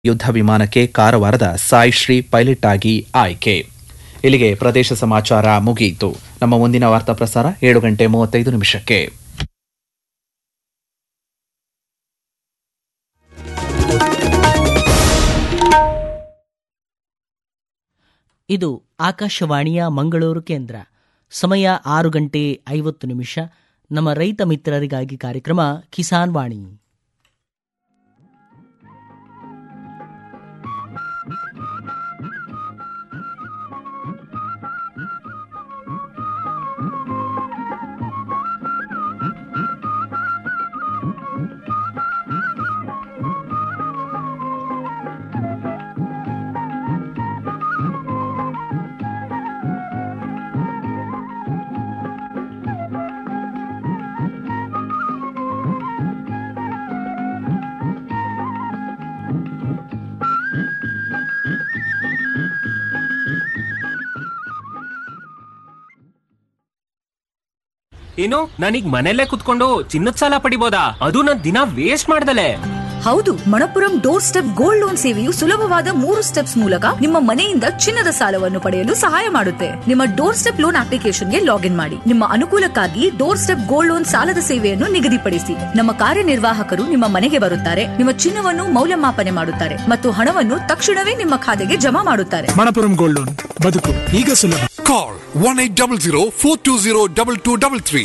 ಯುದ್ಧ ವಿಮಾನಕ್ಕೆ ಕಾರವಾರದ ಸಾಯ್ ಶ್ರೀ ಪೈಲಟ್ ಆಗಿ ಆಯ್ಕೆ ಇಲ್ಲಿಗೆ ಪ್ರದೇಶ ಸಮಾಚಾರ ಮುಗಿಯಿತು ನಮ್ಮ ಮುಂದಿನ ವಾರ್ತಾ ಪ್ರಸಾರ ಏಳು ಗಂಟೆ ಮೂವತ್ತೈದು ನಿಮಿಷಕ್ಕೆ ಇದು ಆಕಾಶವಾಣಿಯ ಮಂಗಳೂರು ಕೇಂದ್ರ ಸಮಯ ಆರು ಗಂಟೆ ಐವತ್ತು ನಿಮಿಷ ನಮ್ಮ ರೈತ ಮಿತ್ರರಿಗಾಗಿ ಕಾರ್ಯಕ್ರಮ ಕಿಸಾನ್ ವಾಣಿ ಏನು ನಾನೀಗ ಮನೆಯಲ್ಲೇ ಕುತ್ಕೊಂಡು ಚಿನ್ನದ ಸಾಲ ಪಡಿಬೋದಾ ಅದು ನನ್ ದಿನ ವೇಸ್ಟ್ ಮಾಡ್ದಲೆ ಹೌದು Manappuram door step gold loan ಸೇವೆಯು ಸುಲಭವಾದ ಮೂರು ಸ್ಟೆಪ್ಸ್ ಮೂಲಕ ನಿಮ್ಮ ಮನೆಯಿಂದ ಚಿನ್ನದ ಸಾಲವನ್ನು ಪಡೆಯಲು ಸಹಾಯ ಮಾಡುತ್ತೆ ನಿಮ್ಮ ಡೋರ್ ಸ್ಟೆಪ್ ಲೋನ್ ಅಪ್ಲಿಕೇಶನ್ಗೆ ಲಾಗಿನ್ ಮಾಡಿ ನಿಮ್ಮ ಅನುಕೂಲಕ್ಕಾಗಿ ಡೋರ್ ಸ್ಟೆಪ್ ಗೋಲ್ಡ್ ಲೋನ್ ಸಾಲದ ಸೇವೆಯನ್ನು ನಿಗದಿಪಡಿಸಿ ನಮ್ಮ ಕಾರ್ಯನಿರ್ವಾಹಕರು ನಿಮ್ಮ ಮನೆಗೆ ಬರುತ್ತಾರೆ ನಿಮ್ಮ ಚಿನ್ನವನ್ನು ಮೌಲ್ಯಮಾಪನೆ ಮಾಡುತ್ತಾರೆ ಮತ್ತು ಹಣವನ್ನು ತಕ್ಷಣವೇ ನಿಮ್ಮ ಖಾತೆಗೆ ಜಮಾ ಮಾಡುತ್ತಾರೆ ಮಣಪುರಂ ಗೋಲ್ಡ್ ಲೋನ್ ಬದುಕು ಈಗ ಸುಲಭ Call 1800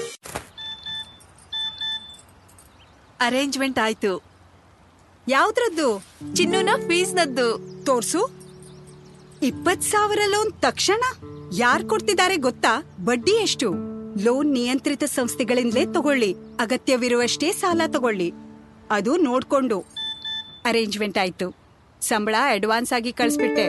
ಅರೇಂಜ್ಮೆಂಟ್ ಆಯ್ತು ಯಾವ್ದ್ರದ್ದು ಚಿನ್ನುನ ಫೀಸ್ನದ್ದು ತೋರ್ಸು ಇಪ್ಪತ್ ಸಾವಿರ ಲೋನ್ ತಕ್ಷಣ ಯಾರ್ ಕೊಡ್ತಿದ್ದಾರೆ ಗೊತ್ತಾ ಬಡ್ಡಿ ಎಷ್ಟು ಲೋನ್ ನಿಯಂತ್ರಿತ ಸಂಸ್ಥೆಗಳಿಂದಲೇ ತಗೊಳ್ಳಿ ಅಗತ್ಯವಿರುವಷ್ಟೇ ಸಾಲ ತಗೊಳ್ಳಿ ಅದು ನೋಡ್ಕೊಂಡು ಅರೇಂಜ್ಮೆಂಟ್ ಆಯ್ತು ಸಂಬಳ ಅಡ್ವಾನ್ಸ್ ಆಗಿ ಕಳಿಸ್ಬಿಟ್ಟೆ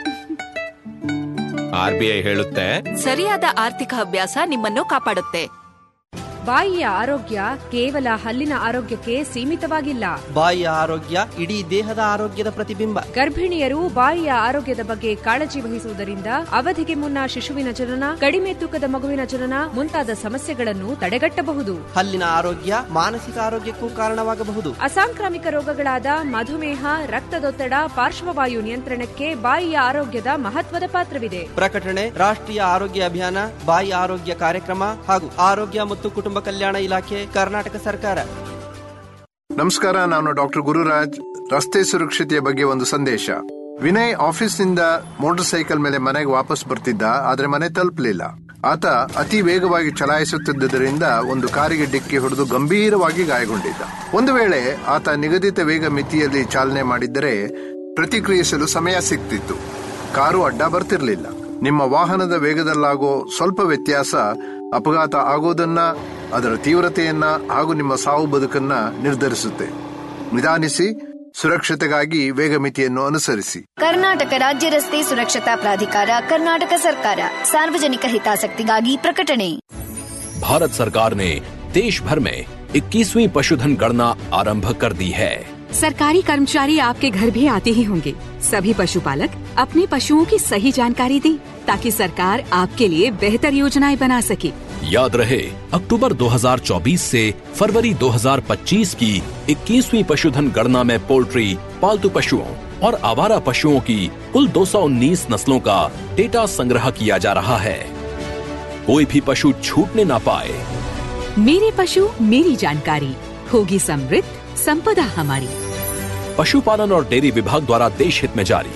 ಆರ್ ಬಿ ಐ ಹೇಳುತ್ತೆ ಸರಿಯಾದ ಆರ್ಥಿಕ ಅಭ್ಯಾಸ ನಿಮ್ಮನ್ನು ಕಾಪಾಡುತ್ತೆ ಬಾಯಿಯ ಆರೋಗ್ಯ ಕೇವಲ ಹಲ್ಲಿನ ಆರೋಗ್ಯಕ್ಕೆ ಸೀಮಿತವಾಗಿಲ್ಲ ಬಾಯಿಯ ಆರೋಗ್ಯ ಇಡೀ ದೇಹದ ಆರೋಗ್ಯದ ಪ್ರತಿಬಿಂಬ ಗರ್ಭಿಣಿಯರು ಬಾಯಿಯ ಆರೋಗ್ಯದ ಬಗ್ಗೆ ಕಾಳಜಿ ವಹಿಸುವುದರಿಂದ ಅವಧಿಗೆ ಮುನ್ನ ಶಿಶುವಿನ ಜನನ ಕಡಿಮೆ ತೂಕದ ಮಗುವಿನ ಜನನ ಮುಂತಾದ ಸಮಸ್ಯೆಗಳನ್ನು ತಡೆಗಟ್ಟಬಹುದು ಹಲ್ಲಿನ ಆರೋಗ್ಯ ಮಾನಸಿಕ ಆರೋಗ್ಯಕ್ಕೂ ಕಾರಣವಾಗಬಹುದು ಅಸಾಂಕ್ರಾಮಿಕ ರೋಗಗಳಾದ ಮಧುಮೇಹ ರಕ್ತದೊತ್ತಡ ಪಾರ್ಶ್ವವಾಯು ನಿಯಂತ್ರಣಕ್ಕೆ ಬಾಯಿಯ ಆರೋಗ್ಯದ ಮಹತ್ವದ ಪಾತ್ರವಿದೆ ಪ್ರಕಟಣೆ ರಾಷ್ಟ್ರೀಯ ಆರೋಗ್ಯ ಅಭಿಯಾನ ಬಾಯಿ ಆರೋಗ್ಯ ಕಾರ್ಯಕ್ರಮ ಹಾಗೂ ಆರೋಗ್ಯ ಮತ್ತು ಕುಟುಂಬ ಕಲ್ಯಾಣ ಇಲಾಖೆ ಕರ್ನಾಟಕ ಸರ್ಕಾರ ನಮಸ್ಕಾರ ನಾನು ಡಾಕ್ಟರ್ ಗುರುರಾಜ್ ರಸ್ತೆ ಸುರಕ್ಷತೆಯ ಬಗ್ಗೆ ಒಂದು ಸಂದೇಶ ವಿನಯ್ ಆಫೀಸ್ನಿಂದ ಮೋಟಾರ್ ಸೈಕಲ್ ಮೇಲೆ ಮನೆಗೆ ವಾಪಸ್ ಬರ್ತಿದ್ದ ಆದ್ರೆ ಮನೆ ತಲುಪಲಿಲ್ಲ ಆತ ಅತಿ ವೇಗವಾಗಿ ಚಲಾಯಿಸುತ್ತಿದ್ದರಿಂದ ಒಂದು ಕಾರಿಗೆ ಡಿಕ್ಕಿ ಹೊಡೆದು ಗಂಭೀರವಾಗಿ ಗಾಯಗೊಂಡಿದ್ದ ಒಂದು ವೇಳೆ ಆತ ನಿಗದಿತ ವೇಗ ಮಿತಿಯಲ್ಲಿ ಚಾಲನೆ ಮಾಡಿದ್ದರೆ ಪ್ರತಿಕ್ರಿಯಿಸಲು ಸಮಯ ಸಿಗ್ತಿತ್ತು ಕಾರು ಅಡ್ಡ ಬರ್ತಿರ್ಲಿಲ್ಲ ನಿಮ್ಮ ವಾಹನದ ವೇಗದಲ್ಲಾಗೋ ಸ್ವಲ್ಪ ವ್ಯತ್ಯಾಸ ಅಪಘಾತ ಆಗೋದನ್ನ ಅದರ ತೀವ್ರತೆಯನ್ನ ಹಾಗೂ ನಿಮ್ಮ ಸಾವು ಬದುಕನ್ನ ನಿರ್ಧರಿಸುತ್ತೆ ನಿಧಾನಿಸಿ ಸುರಕ್ಷತೆಗಾಗಿ ವೇಗ ಮಿತಿಯನ್ನು ಅನುಸರಿಸಿ ಕರ್ನಾಟಕ ರಾಜ್ಯ ರಸ್ತೆ ಸುರಕ್ಷತಾ ಪ್ರಾಧಿಕಾರ ಕರ್ನಾಟಕ ಸರ್ಕಾರ ಸಾರ್ವಜನಿಕ ಹಿತಾಸಕ್ತಿಗಾಗಿ ಪ್ರಕಟಣೆ भारत सरकार ने देश भर में 21वीं पशुधन गणना आरंभ कर दी है सरकारी कर्मचारी आपके घर भी आते ही होंगे सभी पशुपालक अपने पशुओं की सही जानकारी दें ताकि सरकार आपके लिए बेहतर योजनाएं बना सके याद रहे अक्टूबर 2024 से फरवरी 2025 की 21वीं पशुधन गणना में पोल्ट्री पालतू पशुओं और आवारा पशुओं की कुल 219 नस्लों का डेटा संग्रह किया जा रहा है कोई भी पशु छूटने ना पाए मेरे पशु मेरी जानकारी होगी समृद्ध संपदा हमारी पशुपालन और डेयरी विभाग द्वारा देश हित में जारी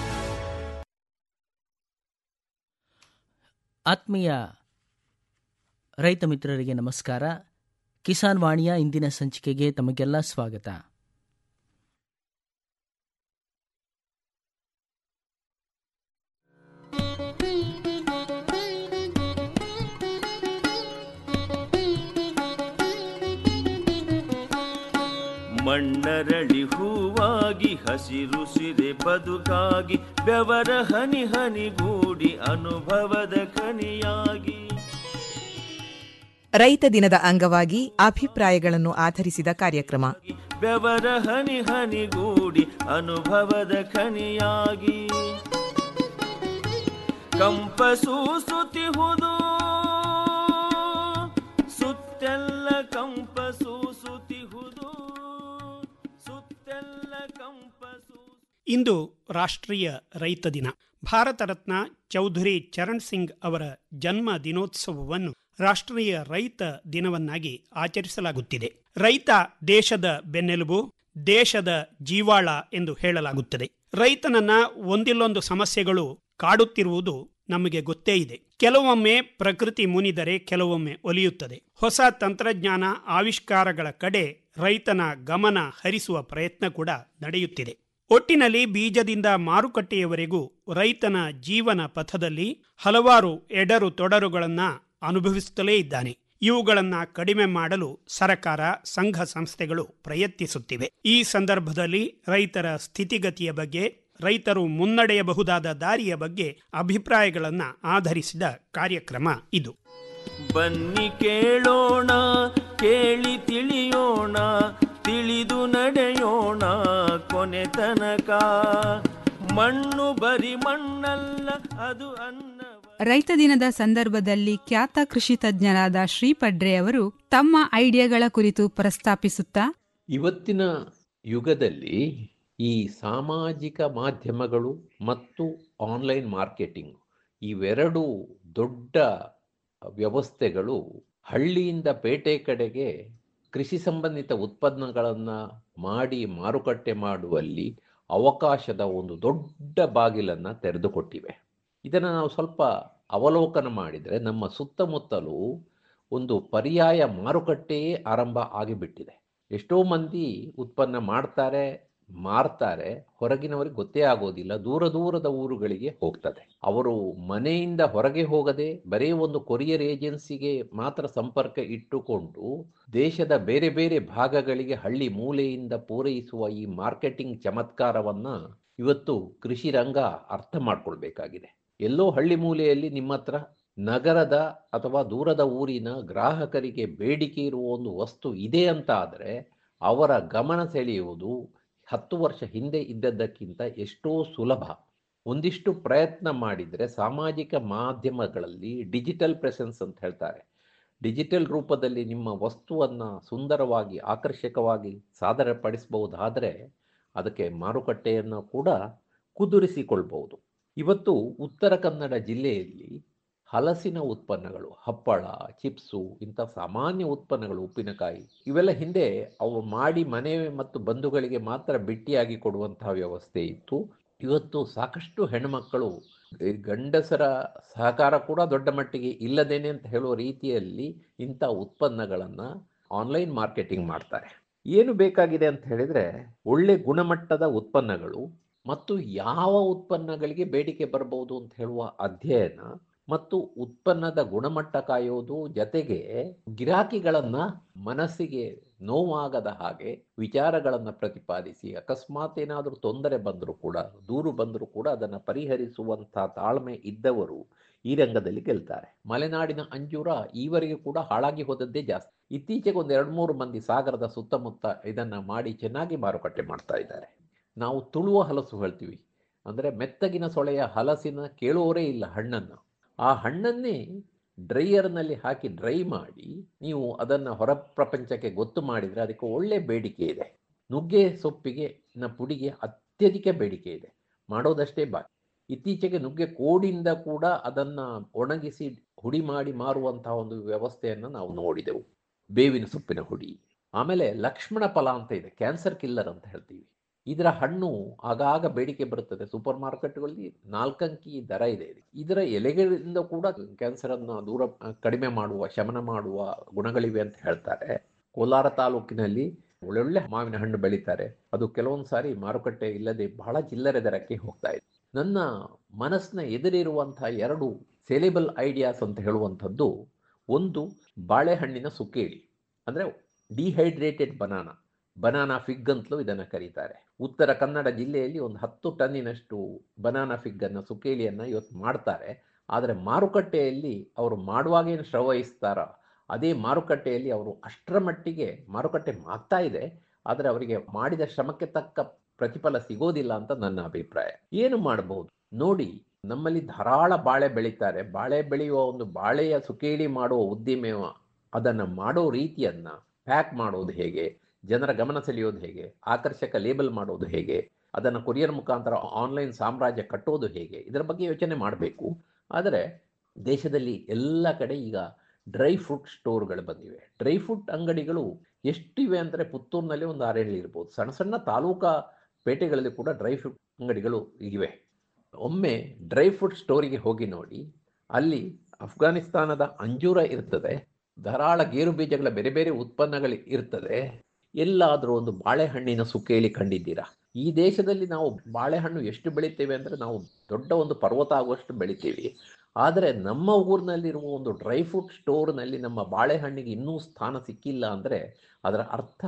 ಆತ್ಮೀಯ ರೈತ ಮಿತ್ರರಿಗೆ ನಮಸ್ಕಾರ ಕಿಸಾನ್ ವಾಣಿಯ ಇಂದಿನ ಸಂಚಿಕೆಗೆ ತಮಗೆಲ್ಲ ಸ್ವಾಗತ ಮಣ್ಣರಳಿ ಹೂವಾಗಿ ಹಸಿರು ಸಿರೆ ಬದುಕಾಗಿ ಬೆವರ ಹನಿ ಹನಿಗೂಡಿ ಅನುಭವದ ಖನಿಯಾಗಿ ರೈತ ದಿನದ ಅಂಗವಾಗಿ ಅಭಿಪ್ರಾಯಗಳನ್ನು ಆಧರಿಸಿದ ಕಾರ್ಯಕ್ರಮ ಬೆವರ ಹನಿ ಹನಿಗೂಡಿ ಅನುಭವದ ಖನಿಯಾಗಿ ಕಂಪಸು ಸುತಿಹುದು ಸುತ್ತೆಲ್ಲ ಕಂಪಸು ಸುತಿಹುದು ಸುತ್ತೆ ಬೆಲ್ಲ ಕಂಪಸು ಇಂದು ರಾಷ್ಟ್ರೀಯ ರೈತ ದಿನ ಭಾರತ ರತ್ನ ಚೌಧರಿ ಚರಣ್ ಸಿಂಗ್ ಅವರ ಜನ್ಮ ದಿನೋತ್ಸವವನ್ನು ರಾಷ್ಟ್ರೀಯ ರೈತ ದಿನವನ್ನಾಗಿ ಆಚರಿಸಲಾಗುತ್ತಿದೆ ರೈತ ದೇಶದ ಬೆನ್ನೆಲುಬು ದೇಶದ ಜೀವಾಳ ಎಂದು ಹೇಳಲಾಗುತ್ತದೆ ರೈತನನ್ನ ಒಂದಿಲ್ಲೊಂದು ಸಮಸ್ಯೆಗಳು ಕಾಡುತ್ತಿರುವುದು ನಮಗೆ ಗೊತ್ತೇ ಇದೆ ಕೆಲವೊಮ್ಮೆ ಪ್ರಕೃತಿ ಮುನಿದರೆ ಕೆಲವೊಮ್ಮೆ ಒಲಿಯುತ್ತದೆ ಹೊಸ ತಂತ್ರಜ್ಞಾನ ಆವಿಷ್ಕಾರಗಳ ಕಡೆ ರೈತನ ಗಮನ ಹರಿಸುವ ಪ್ರಯತ್ನ ಕೂಡ ನಡೆಯುತ್ತಿದೆ ಒಟ್ಟಿನಲ್ಲಿ ಬೀಜದಿಂದ ಮಾರುಕಟ್ಟೆಯವರೆಗೂ ರೈತನ ಜೀವನ ಪಥದಲ್ಲಿ ಹಲವಾರು ಎಡರು ತೊಡರುಗಳನ್ನ ಅನುಭವಿಸುತ್ತಲೇ ಇದ್ದಾನೆ ಇವುಗಳನ್ನ ಕಡಿಮೆ ಮಾಡಲು ಸರಕಾರ ಸಂಘ ಸಂಸ್ಥೆಗಳು ಪ್ರಯತ್ನಿಸುತ್ತಿವೆ ಈ ಸಂದರ್ಭದಲ್ಲಿ ರೈತರ ಸ್ಥಿತಿಗತಿಯ ಬಗ್ಗೆ ರೈತರು ಮುನ್ನಡೆಯಬಹುದಾದ ದಾರಿಯ ಬಗ್ಗೆ ಅಭಿಪ್ರಾಯಗಳನ್ನ ಆಧರಿಸಿದ ಕಾರ್ಯಕ್ರಮ ಇದು ಬನ್ನಿ ಕೇಳೋಣ ಕೇಳಿ ತಿಳಿಯೋಣ ತಿಳಿದು ನಡೆಯೋಣ ಕೊನೆ ತನಕ ಮಣ್ಣು ಬರಿ ಮಣ್ಣಲ್ಲ ಅದು ಅನ್ನ ರೈತ ದಿನದ ಸಂದರ್ಭದಲ್ಲಿ ಖ್ಯಾತ ಕೃಷಿ ತಜ್ಞರಾದ ಶ್ರೀ ಪಡ್ರೆ ಅವರು ತಮ್ಮ ಐಡಿಯಾಗಳ ಕುರಿತು ಪ್ರಸ್ತಾಪಿಸುತ್ತಾ ಇವತ್ತಿನ ಯುಗದಲ್ಲಿ ಈ ಸಾಮಾಜಿಕ ಮಾಧ್ಯಮಗಳು ಮತ್ತು ಆನ್ಲೈನ್ ಮಾರ್ಕೆಟಿಂಗ್ ಇವೆರಡು ದೊಡ್ಡ ವ್ಯವಸ್ಥೆಗಳು ಹಳ್ಳಿಯಿಂದ ಪೇಟೆ ಕಡೆಗೆ ಕೃಷಿ ಸಂಬಂಧಿತ ಉತ್ಪನ್ನಗಳನ್ನು ಮಾಡಿ ಮಾರುಕಟ್ಟೆ ಮಾಡುವಲ್ಲಿ ಅವಕಾಶದ ಒಂದು ದೊಡ್ಡ ಬಾಗಿಲನ್ನು ತೆರೆದುಕೊಟ್ಟಿವೆ ಇದನ್ನು ನಾವು ಸ್ವಲ್ಪ ಅವಲೋಕನ ಮಾಡಿದರೆ ನಮ್ಮ ಸುತ್ತಮುತ್ತಲೂ ಒಂದು ಪರ್ಯಾಯ ಮಾರುಕಟ್ಟೆಯೇ ಆರಂಭ ಆಗಿಬಿಟ್ಟಿದೆ ಎಷ್ಟೋ ಮಂದಿ ಉತ್ಪನ್ನ ಮಾಡ್ತಾರೆ ಮಾರ್ತಾರೆ ಹೊರಗಿನವರಿಗೆ ಗೊತ್ತೇ ಆಗೋದಿಲ್ಲ ದೂರ ದೂರದ ಊರುಗಳಿಗೆ ಹೋಗ್ತದೆ ಅವರು ಮನೆಯಿಂದ ಹೊರಗೆ ಹೋಗದೆ ಬರೀ ಒಂದು ಕೊರಿಯರ್ ಏಜೆನ್ಸಿಗೆ ಮಾತ್ರ ಸಂಪರ್ಕ ಇಟ್ಟುಕೊಂಡು ದೇಶದ ಬೇರೆ ಬೇರೆ ಭಾಗಗಳಿಗೆ ಹಳ್ಳಿ ಮೂಲೆಯಿಂದ ಪೂರೈಸುವ ಈ ಮಾರ್ಕೆಟಿಂಗ್ ಚಮತ್ಕಾರವನ್ನ ಇವತ್ತು ಕೃಷಿ ರಂಗ ಅರ್ಥ ಮಾಡ್ಕೊಳ್ಬೇಕಾಗಿದೆ ಎಲ್ಲೋ ಹಳ್ಳಿ ಮೂಲೆಯಲ್ಲಿ ನಿಮ್ಮ ಹತ್ರ ನಗರದ ಅಥವಾ ದೂರದ ಊರಿನ ಗ್ರಾಹಕರಿಗೆ ಬೇಡಿಕೆ ಇರುವ ಒಂದು ವಸ್ತು ಇದೆ ಅಂತ ಆದರೆ ಅವರ ಗಮನ ಸೆಳೆಯುವುದು ಹತ್ತು ವರ್ಷ ಹಿಂದೆ ಇದ್ದದ್ದಕ್ಕಿಂತ ಎಷ್ಟೋ ಸುಲಭ ಒಂದಿಷ್ಟು ಪ್ರಯತ್ನ ಮಾಡಿದರೆ ಸಾಮಾಜಿಕ ಮಾಧ್ಯಮಗಳಲ್ಲಿ ಡಿಜಿಟಲ್ ಪ್ರೆಸೆನ್ಸ್ ಅಂತ ಹೇಳ್ತಾರೆ ಡಿಜಿಟಲ್ ರೂಪದಲ್ಲಿ ನಿಮ್ಮ ವಸ್ತುವನ್ನು ಸುಂದರವಾಗಿ ಆಕರ್ಷಕವಾಗಿ ಸಾದರಪಡಿಸಬಹುದಾದರೆ ಅದಕ್ಕೆ ಮಾರುಕಟ್ಟೆಯನ್ನು ಕೂಡ ಕುದುರಿಸಿಕೊಳ್ಬಹುದು ಇವತ್ತು ಉತ್ತರ ಕನ್ನಡ ಜಿಲ್ಲೆಯಲ್ಲಿ ಹಲಸಿನ ಉತ್ಪನ್ನಗಳು ಹಪ್ಪಳ ಚಿಪ್ಸು ಇಂಥ ಸಾಮಾನ್ಯ ಉತ್ಪನ್ನಗಳು ಉಪ್ಪಿನಕಾಯಿ ಇವೆಲ್ಲ ಹಿಂದೆ ಅವು ಮಾಡಿ ಮನೆ ಮತ್ತು ಬಂಧುಗಳಿಗೆ ಮಾತ್ರ ಬಿಟ್ಟಿಯಾಗಿ ಕೊಡುವಂತಹ ವ್ಯವಸ್ಥೆ ಇತ್ತು ಇವತ್ತು ಸಾಕಷ್ಟು ಹೆಣ್ಣುಮಕ್ಕಳು ಈ ಗಂಡಸರ ಸಹಕಾರ ಕೂಡ ದೊಡ್ಡ ಮಟ್ಟಿಗೆ ಇಲ್ಲದೇನೆ ಅಂತ ಹೇಳುವ ರೀತಿಯಲ್ಲಿ ಇಂಥ ಉತ್ಪನ್ನಗಳನ್ನು ಆನ್ಲೈನ್ ಮಾರ್ಕೆಟಿಂಗ್ ಮಾಡ್ತಾರೆ ಏನು ಬೇಕಾಗಿದೆ ಅಂತ ಹೇಳಿದರೆ ಒಳ್ಳೆ ಗುಣಮಟ್ಟದ ಉತ್ಪನ್ನಗಳು ಮತ್ತು ಯಾವ ಉತ್ಪನ್ನಗಳಿಗೆ ಬೇಡಿಕೆ ಬರಬಹುದು ಅಂತ ಹೇಳುವ ಅಧ್ಯಯನ ಮತ್ತು ಉತ್ಪನ್ನದ ಗುಣಮಟ್ಟ ಕಾಯೋದು ಜತೆಗೆ ಗಿರಾಕಿಗಳನ್ನ ಮನಸ್ಸಿಗೆ ನೋವಾಗದ ಹಾಗೆ ವಿಚಾರಗಳನ್ನು ಪ್ರತಿಪಾದಿಸಿ ಅಕಸ್ಮಾತ್ ಏನಾದರೂ ತೊಂದರೆ ಬಂದರೂ ಕೂಡ ದೂರು ಬಂದರೂ ಕೂಡ ಅದನ್ನು ಪರಿಹರಿಸುವಂಥ ತಾಳ್ಮೆ ಇದ್ದವರು ಈ ರಂಗದಲ್ಲಿ ಗೆಲ್ತಾರೆ ಮಲೆನಾಡಿನ ಅಂಜೂರ ಈವರೆಗೆ ಕೂಡ ಹಾಳಾಗಿ ಹೋದದ್ದೇ ಜಾಸ್ತಿ ಇತ್ತೀಚೆಗೆ ಒಂದು ಎರಡು ಮೂರು ಮಂದಿ ಸಾಗರದ ಸುತ್ತಮುತ್ತ ಇದನ್ನು ಮಾಡಿ ಚೆನ್ನಾಗಿ ಮಾರುಕಟ್ಟೆ ಮಾಡ್ತಾ ಇದ್ದಾರೆ ನಾವು ತುಳುವ ಹಲಸು ಹೇಳ್ತೀವಿ ಅಂದರೆ ಮೆತ್ತಗಿನ ಸೊಳೆಯ ಹಲಸಿನ ಕೇಳುವವರೇ ಇಲ್ಲ ಹಣ್ಣನ್ನು ಆ ಹಣ್ಣನ್ನೇ ಡ್ರೈಯರ್ನಲ್ಲಿ ಹಾಕಿ ಡ್ರೈ ಮಾಡಿ ನೀವು ಅದನ್ನು ಹೊರ ಪ್ರಪಂಚಕ್ಕೆ ಗೊತ್ತು ಮಾಡಿದರೆ ಅದಕ್ಕೆ ಒಳ್ಳೆ ಬೇಡಿಕೆ ಇದೆ ನುಗ್ಗೆ ಸೊಪ್ಪಿಗೆ ನ ಪುಡಿಗೆ ಅತ್ಯಧಿಕ ಬೇಡಿಕೆ ಇದೆ ಮಾಡೋದಷ್ಟೇ ಬಾಕಿ ಇತ್ತೀಚೆಗೆ ನುಗ್ಗೆ ಕೋಡಿಂದ ಕೂಡ ಅದನ್ನು ಒಣಗಿಸಿ ಹುಡಿ ಮಾಡಿ ಮಾರುವಂತಹ ಒಂದು ವ್ಯವಸ್ಥೆಯನ್ನು ನಾವು ನೋಡಿದೆವು ಬೇವಿನ ಸೊಪ್ಪಿನ ಹುಡಿ ಆಮೇಲೆ ಲಕ್ಷ್ಮಣ ಫಲ ಅಂತ ಇದೆ ಕ್ಯಾನ್ಸರ್ ಕಿಲ್ಲರ್ ಅಂತ ಹೇಳ್ತೀವಿ ಇದರ ಹಣ್ಣು ಆಗಾಗ ಬೇಡಿಕೆ ಬರುತ್ತದೆ ಸೂಪರ್ ಮಾರ್ಕೆಟ್ಗಳಲ್ಲಿ ನಾಲ್ಕಂಕಿ ದರ ಇದೆ ಇದರ ಎಲೆಗಳಿಂದ ಕೂಡ ಕ್ಯಾನ್ಸರ್ ಅನ್ನು ದೂರ ಕಡಿಮೆ ಮಾಡುವ ಶಮನ ಮಾಡುವ ಗುಣಗಳಿವೆ ಅಂತ ಹೇಳ್ತಾರೆ ಕೋಲಾರ ತಾಲೂಕಿನಲ್ಲಿ ಒಳ್ಳೊಳ್ಳೆ ಮಾವಿನ ಹಣ್ಣು ಬೆಳೀತಾರೆ ಅದು ಕೆಲವೊಂದು ಸಾರಿ ಮಾರುಕಟ್ಟೆ ಇಲ್ಲದೆ ಬಹಳ ಚಿಲ್ಲರೆ ದರಕ್ಕೆ ಹೋಗ್ತಾ ಇದೆ ನನ್ನ ಮನಸ್ಸಿನ ಎದುರಿರುವಂತಹ ಎರಡು ಸೆಲೆಬಲ್ ಐಡಿಯಾಸ್ ಅಂತ ಹೇಳುವಂಥದ್ದು ಒಂದು ಬಾಳೆಹಣ್ಣಿನ ಸುಕ್ಕೇಳಿ ಅಂದರೆ ಡಿಹೈಡ್ರೇಟೆಡ್ ಬನಾನಾ ಬನಾನಾ ಫಿಗ್ ಅಂತಲೂ ಇದನ್ನು ಕರೀತಾರೆ ಉತ್ತರ ಕನ್ನಡ ಜಿಲ್ಲೆಯಲ್ಲಿ ಒಂದು ಹತ್ತು ಟನ್ನಿನಷ್ಟು ಬನಾನಾ ಫಿಗ್ಗನ್ನು ಸುಕೇಲಿಯನ್ನು ಇವತ್ತು ಮಾಡ್ತಾರೆ ಆದರೆ ಮಾರುಕಟ್ಟೆಯಲ್ಲಿ ಅವರು ಮಾಡುವಾಗೇನು ಶ್ರವಹಿಸ್ತಾರ ಅದೇ ಮಾರುಕಟ್ಟೆಯಲ್ಲಿ ಅವರು ಅಷ್ಟರ ಮಟ್ಟಿಗೆ ಮಾರುಕಟ್ಟೆ ಆಗ್ತಾ ಇದೆ ಆದರೆ ಅವರಿಗೆ ಮಾಡಿದ ಶ್ರಮಕ್ಕೆ ತಕ್ಕ ಪ್ರತಿಫಲ ಸಿಗೋದಿಲ್ಲ ಅಂತ ನನ್ನ ಅಭಿಪ್ರಾಯ ಏನು ಮಾಡಬಹುದು ನೋಡಿ ನಮ್ಮಲ್ಲಿ ಧಾರಾಳ ಬಾಳೆ ಬೆಳೀತಾರೆ ಬಾಳೆ ಬೆಳೆಯುವ ಒಂದು ಬಾಳೆಯ ಸುಕೇಳಿ ಮಾಡುವ ಉದ್ದಿಮೆ ಅದನ್ನು ಮಾಡೋ ರೀತಿಯನ್ನು ಪ್ಯಾಕ್ ಮಾಡೋದು ಹೇಗೆ ಜನರ ಗಮನ ಸೆಳೆಯೋದು ಹೇಗೆ ಆಕರ್ಷಕ ಲೇಬಲ್ ಮಾಡೋದು ಹೇಗೆ ಅದನ್ನು ಕೊರಿಯರ್ ಮುಖಾಂತರ ಆನ್ಲೈನ್ ಸಾಮ್ರಾಜ್ಯ ಕಟ್ಟೋದು ಹೇಗೆ ಇದರ ಬಗ್ಗೆ ಯೋಚನೆ ಮಾಡಬೇಕು ಆದರೆ ದೇಶದಲ್ಲಿ ಎಲ್ಲ ಕಡೆ ಈಗ ಡ್ರೈ ಫ್ರೂಟ್ ಸ್ಟೋರ್ಗಳು ಬಂದಿವೆ ಡ್ರೈ ಫ್ರೂಟ್ ಅಂಗಡಿಗಳು ಎಷ್ಟಿವೆ ಅಂದರೆ ಪುತ್ತೂರಿನಲ್ಲಿ ಒಂದು ಆರೇಳು ಇರ್ಬೋದು ಸಣ್ಣ ಸಣ್ಣ ತಾಲೂಕಾ ಪೇಟೆಗಳಲ್ಲಿ ಕೂಡ ಡ್ರೈ ಫ್ರೂಟ್ ಅಂಗಡಿಗಳು ಇವೆ ಒಮ್ಮೆ ಡ್ರೈ ಫ್ರೂಟ್ ಸ್ಟೋರಿಗೆ ಹೋಗಿ ನೋಡಿ ಅಲ್ಲಿ ಅಫ್ಘಾನಿಸ್ತಾನದ ಅಂಜೂರ ಇರ್ತದೆ ಧಾರಾಳ ಗೇರು ಬೀಜಗಳ ಬೇರೆ ಬೇರೆ ಉತ್ಪನ್ನಗಳು ಇರ್ತದೆ ಎಲ್ಲಾದರೂ ಒಂದು ಬಾಳೆಹಣ್ಣಿನ ಸುಕೇಳಿ ಕಂಡಿದ್ದೀರಾ ಈ ದೇಶದಲ್ಲಿ ನಾವು ಬಾಳೆಹಣ್ಣು ಎಷ್ಟು ಬೆಳಿತೇವೆ ಅಂದರೆ ನಾವು ದೊಡ್ಡ ಒಂದು ಪರ್ವತ ಆಗುವಷ್ಟು ಬೆಳಿತೀವಿ ಆದರೆ ನಮ್ಮ ಊರಿನಲ್ಲಿರುವ ಒಂದು ಡ್ರೈ ಫ್ರೂಟ್ ಸ್ಟೋರ್ನಲ್ಲಿ ನಮ್ಮ ಬಾಳೆಹಣ್ಣಿಗೆ ಇನ್ನೂ ಸ್ಥಾನ ಸಿಕ್ಕಿಲ್ಲ ಅಂದರೆ ಅದರ ಅರ್ಥ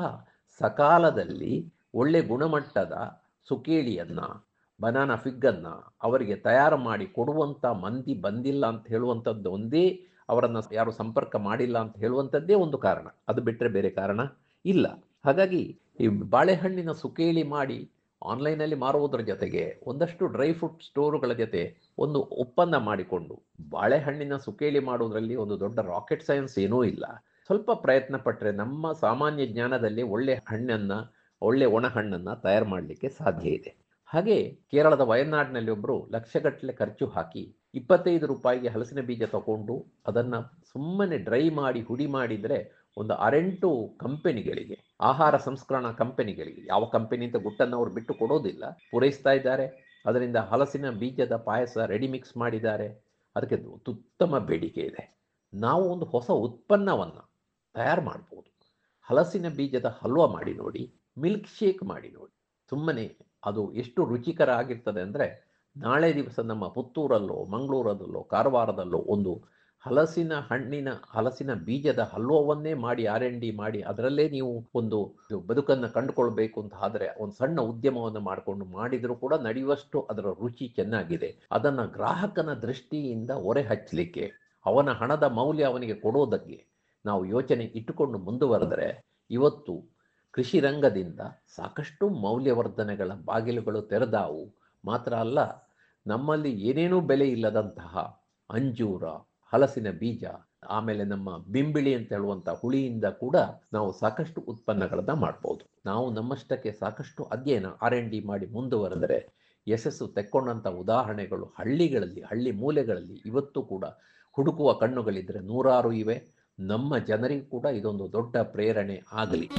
ಸಕಾಲದಲ್ಲಿ ಒಳ್ಳೆ ಗುಣಮಟ್ಟದ ಸುಕೇಳಿಯನ್ನು ಬನಾನಾ ಫಿಗ್ಗನ್ನು ಅವರಿಗೆ ತಯಾರು ಮಾಡಿ ಕೊಡುವಂಥ ಮಂದಿ ಬಂದಿಲ್ಲ ಅಂತ ಹೇಳುವಂಥದ್ದು ಒಂದೇ ಅವರನ್ನು ಯಾರು ಸಂಪರ್ಕ ಮಾಡಿಲ್ಲ ಅಂತ ಹೇಳುವಂಥದ್ದೇ ಒಂದು ಕಾರಣ ಅದು ಬಿಟ್ಟರೆ ಬೇರೆ ಕಾರಣ ಇಲ್ಲ ಹಾಗಾಗಿ ಈ ಬಾಳೆಹಣ್ಣಿನ ಸುಕೇಳಿ ಮಾಡಿ ಆನ್ಲೈನಲ್ಲಿ ಮಾರುವುದರ ಜೊತೆಗೆ ಒಂದಷ್ಟು ಡ್ರೈ ಫ್ರೂಟ್ ಸ್ಟೋರುಗಳ ಜೊತೆ ಒಂದು ಒಪ್ಪಂದ ಮಾಡಿಕೊಂಡು ಬಾಳೆಹಣ್ಣಿನ ಸುಕೇಳಿ ಮಾಡುವುದರಲ್ಲಿ ಒಂದು ದೊಡ್ಡ ರಾಕೆಟ್ ಸೈನ್ಸ್ ಏನೂ ಇಲ್ಲ ಸ್ವಲ್ಪ ಪ್ರಯತ್ನ ಪಟ್ಟರೆ ನಮ್ಮ ಸಾಮಾನ್ಯ ಜ್ಞಾನದಲ್ಲಿ ಒಳ್ಳೆ ಹಣ್ಣನ್ನು ಒಳ್ಳೆ ಒಣ ಹಣ್ಣನ್ನು ತಯಾರು ಮಾಡಲಿಕ್ಕೆ ಸಾಧ್ಯ ಇದೆ ಹಾಗೆ ಕೇರಳದ ವಯನಾಡಿನಲ್ಲಿ ಒಬ್ಬರು ಲಕ್ಷಗಟ್ಟಲೆ ಖರ್ಚು ಹಾಕಿ ಇಪ್ಪತ್ತೈದು ರೂಪಾಯಿಗೆ ಹಲಸಿನ ಬೀಜ ತಗೊಂಡು ಅದನ್ನು ಸುಮ್ಮನೆ ಡ್ರೈ ಮಾಡಿ ಹುಡಿ ಮಾಡಿದರೆ ಒಂದು ಆರೆಂಟು ಕಂಪೆನಿಗಳಿಗೆ ಆಹಾರ ಸಂಸ್ಕರಣಾ ಕಂಪೆನಿಗಳಿಗೆ ಯಾವ ಕಂಪೆನಿ ಅಂತ ಗುಟ್ಟನ್ನು ಅವರು ಬಿಟ್ಟು ಕೊಡೋದಿಲ್ಲ ಪೂರೈಸ್ತಾ ಇದ್ದಾರೆ ಅದರಿಂದ ಹಲಸಿನ ಬೀಜದ ಪಾಯಸ ರೆಡಿ ಮಿಕ್ಸ್ ಮಾಡಿದ್ದಾರೆ ಅದಕ್ಕೆ ಉತ್ತಮ ಬೇಡಿಕೆ ಇದೆ ನಾವು ಒಂದು ಹೊಸ ಉತ್ಪನ್ನವನ್ನು ತಯಾರು ಮಾಡ್ಬೋದು ಹಲಸಿನ ಬೀಜದ ಹಲ್ವಾ ಮಾಡಿ ನೋಡಿ ಮಿಲ್ಕ್ ಶೇಕ್ ಮಾಡಿ ನೋಡಿ ಸುಮ್ಮನೆ ಅದು ಎಷ್ಟು ರುಚಿಕರ ಆಗಿರ್ತದೆ ಅಂದರೆ ನಾಳೆ ದಿವಸ ನಮ್ಮ ಪುತ್ತೂರಲ್ಲೋ ಮಂಗಳೂರಲ್ಲೋ ಕಾರವಾರದಲ್ಲೋ ಒಂದು ಹಲಸಿನ ಹಣ್ಣಿನ ಹಲಸಿನ ಬೀಜದ ಹಲ್ವವನ್ನೇ ಮಾಡಿ ಆರ್ ಎನ್ ಡಿ ಮಾಡಿ ಅದರಲ್ಲೇ ನೀವು ಒಂದು ಬದುಕನ್ನು ಕಂಡುಕೊಳ್ಬೇಕು ಅಂತ ಆದರೆ ಒಂದು ಸಣ್ಣ ಉದ್ಯಮವನ್ನು ಮಾಡಿಕೊಂಡು ಮಾಡಿದರೂ ಕೂಡ ನಡೆಯುವಷ್ಟು ಅದರ ರುಚಿ ಚೆನ್ನಾಗಿದೆ ಅದನ್ನು ಗ್ರಾಹಕನ ದೃಷ್ಟಿಯಿಂದ ಹೊರೆ ಹಚ್ಚಲಿಕ್ಕೆ ಅವನ ಹಣದ ಮೌಲ್ಯ ಅವನಿಗೆ ಕೊಡೋದಕ್ಕೆ ನಾವು ಯೋಚನೆ ಇಟ್ಟುಕೊಂಡು ಮುಂದುವರೆದರೆ ಇವತ್ತು ಕೃಷಿ ರಂಗದಿಂದ ಸಾಕಷ್ಟು ಮೌಲ್ಯವರ್ಧನೆಗಳ ಬಾಗಿಲುಗಳು ತೆರೆದಾವು ಮಾತ್ರ ಅಲ್ಲ ನಮ್ಮಲ್ಲಿ ಏನೇನೂ ಬೆಲೆ ಇಲ್ಲದಂತಹ ಅಂಜೂರ ಹಲಸಿನ ಬೀಜ ಆಮೇಲೆ ನಮ್ಮ ಬಿಂಬಿಳಿ ಅಂತ ಹೇಳುವಂಥ ಹುಳಿಯಿಂದ ಕೂಡ ನಾವು ಸಾಕಷ್ಟು ಉತ್ಪನ್ನಗಳನ್ನು ಮಾಡ್ಬೋದು ನಾವು ನಮ್ಮಷ್ಟಕ್ಕೆ ಸಾಕಷ್ಟು ಅಧ್ಯಯನ ಆರ್ ಎನ್ ಡಿ ಮಾಡಿ ಮುಂದುವರೆದರೆ ಯಶಸ್ಸು ತೆಕ್ಕೊಂಡಂಥ ಉದಾಹರಣೆಗಳು ಹಳ್ಳಿಗಳಲ್ಲಿ ಹಳ್ಳಿ ಮೂಲೆಗಳಲ್ಲಿ ಇವತ್ತು ಕೂಡ ಹುಡುಕುವ ಕಣ್ಣುಗಳಿದ್ದರೆ ನೂರಾರು ಇವೆ ನಮ್ಮ ಜನರಿಗೂ ಕೂಡ ಇದೊಂದು ದೊಡ್ಡ ಪ್ರೇರಣೆ ಆಗಲಿ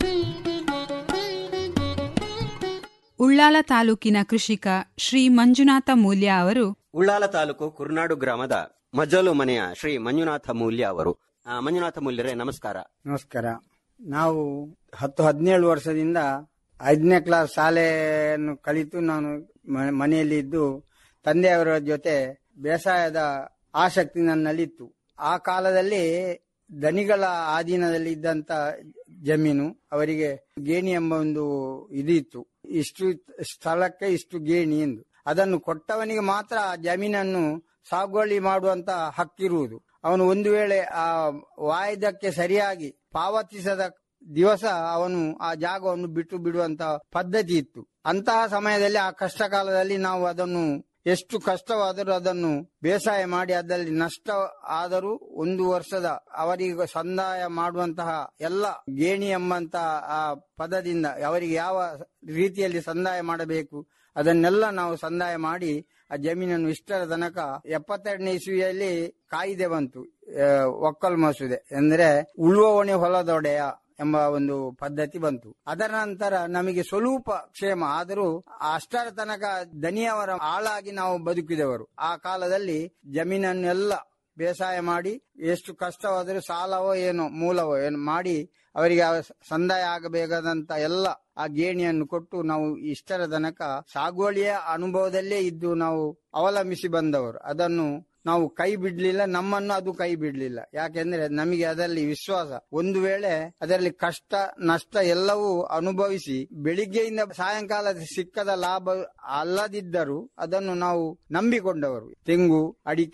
ಉಳ್ಳಾಲ ತಾಲೂಕಿನ ಕೃಷಿಕ ಶ್ರೀ ಮಂಜುನಾಥ ಮೂಲ್ಯ ಅವರು ಉಳ್ಳಾಲ ತಾಲೂಕು ಕುರ್ನಾಡು ಗ್ರಾಮದ ಮಜಲು ಮನೆಯ ಶ್ರೀ ಮಂಜುನಾಥ ಮೂಲ್ಯ ಅವರು ಆ, ಮಂಜುನಾಥ ಮೂಲ್ಯರೇ ನಮಸ್ಕಾರ ನಮಸ್ಕಾರ ನಾವು ಹತ್ತು ಹದಿನೇಳು ವರ್ಷದಿಂದ ಐದನೇ ಕ್ಲಾಸ್ ಶಾಲೆಯನ್ನು ಕಲಿತು ನಾನು ಮ- ಮನೆಯಲ್ಲಿ ಇದ್ದು ತಂದೆಯವರ ಜೊತೆ ಬೇಸಾಯದ ಆಸಕ್ತಿ ನನ್ನಲ್ಲಿತ್ತು ಆ ಕಾಲದಲ್ಲಿ ದನಿಗಳ ಆಧೀನದಲ್ಲಿ ಇದ್ದಂತ ಜಮೀನು ಅವರಿಗೆ ಗೇಣಿ ಎಂಬ ಒಂದು ಇದು ಇತ್ತು ಇಷ್ಟು ಸ್ಥಳಕ್ಕೆ ಇಷ್ಟು ಗೇಣಿ ಎಂದು ಅದನ್ನು ಕೊಟ್ಟವನಿಗೆ ಮಾತ್ರ ಆ ಜಮೀನನ್ನು ಸಾಗುವಳಿ ಮಾಡುವಂತ ಹಕ್ಕಿರುವುದು ಅವನು ಒಂದು ವೇಳೆ ಆ ವಾಯ್ದಕ್ಕೆ ಸರಿಯಾಗಿ ಪಾವತಿಸದ ದಿವಸ ಅವನು ಆ ಜಾಗವನ್ನು ಬಿಟ್ಟು ಬಿಡುವಂತ ಪದ್ಧತಿ ಇತ್ತು ಅಂತಹ ಸಮಯದಲ್ಲಿ ಆ ಕಷ್ಟ ಕಾಲದಲ್ಲಿ ನಾವು ಅದನ್ನು ಎಷ್ಟು ಕಷ್ಟವಾದರೂ ಅದನ್ನು ಬೇಸಾಯ ಮಾಡಿ ಅದರಲ್ಲಿ ನಷ್ಟ ಆದರೂ ಒಂದು ವರ್ಷದ ಅವರಿಗೆ ಸಂದಾಯ ಮಾಡುವಂತಹ ಎಲ್ಲ ಗೇಣಿ ಎಂಬಂತ ಆ ಪದದಿಂದ ಅವರಿಗೆ ಯಾವ ರೀತಿಯಲ್ಲಿ ಸಂದಾಯ ಮಾಡಬೇಕು ಅದನ್ನೆಲ್ಲ ನಾವು ಸಂದಾಯ ಮಾಡಿ ಆ ಜಮೀನನ್ನು ಇಷ್ಟರ ತನಕ ಎಪ್ಪತ್ತೆರಡನೇ ಇಸ್ವಿಯಲ್ಲಿ ಕಾಯಿದೆ ಬಂತು ಆ, ಒಕ್ಕಲ್ ಮಸೂದೆ ಅಂದ್ರೆ ಉಳುವವಣೆ ಹೊಲದೊಡೆಯ ಎಂಬ ಒಂದು ಪದ್ಧತಿ ಬಂತು ಅದರ ನಂತರ ನಮಗೆ ಸ್ವರೂಪ ಕ್ಷೇಮ ಆದರೂ ಅಷ್ಟರ ತನಕ ದನಿಯವರ ಆಳಾಗಿ ನಾವು ಬದುಕಿದವರು ಆ ಕಾಲದಲ್ಲಿ ಜಮೀನನ್ನೆಲ್ಲ ಬೇಸಾಯ ಮಾಡಿ ಎಷ್ಟು ಕಷ್ಟವಾದರೂ ಸಾಲವೋ ಏನೋ ಮೂಲವೋ ಏನೋ ಮಾಡಿ ಅವರಿಗೆ ಆ ಸಂದಾಯ ಆಗಬೇಕಾದಂತ ಎಲ್ಲ ಆ ಗೇಣಿಯನ್ನು ಕೊಟ್ಟು ನಾವು ಇಷ್ಟರ ತನಕ ಸಾಗುವಳಿಯ ಅನುಭವದಲ್ಲೇ ಇದ್ದು ನಾವು ಅವಲಂಬಿಸಿ ಬಂದವರು ಅದನ್ನು ನಾವು ಕೈ ಬಿಡ್ಲಿಲ್ಲ ನಮ್ಮನ್ನು ಅದು ಕೈ ಬಿಡ್ಲಿಲ್ಲ ಯಾಕೆಂದ್ರೆ ನಮಗೆ ಅದರಲ್ಲಿ ವಿಶ್ವಾಸ ಒಂದು ವೇಳೆ ಅದರಲ್ಲಿ ಕಷ್ಟ ನಷ್ಟ ಎಲ್ಲವೂ ಅನುಭವಿಸಿ ಬೆಳಿಗ್ಗೆಯಿಂದ ಸಾಯಂಕಾಲ ಸಿಕ್ಕದ ಲಾಭ ಅಲ್ಲದಿದ್ದರೂ ಅದನ್ನು ನಾವು ನಂಬಿಕೊಂಡವರು ತೆಂಗು ಅಡಿಕೆ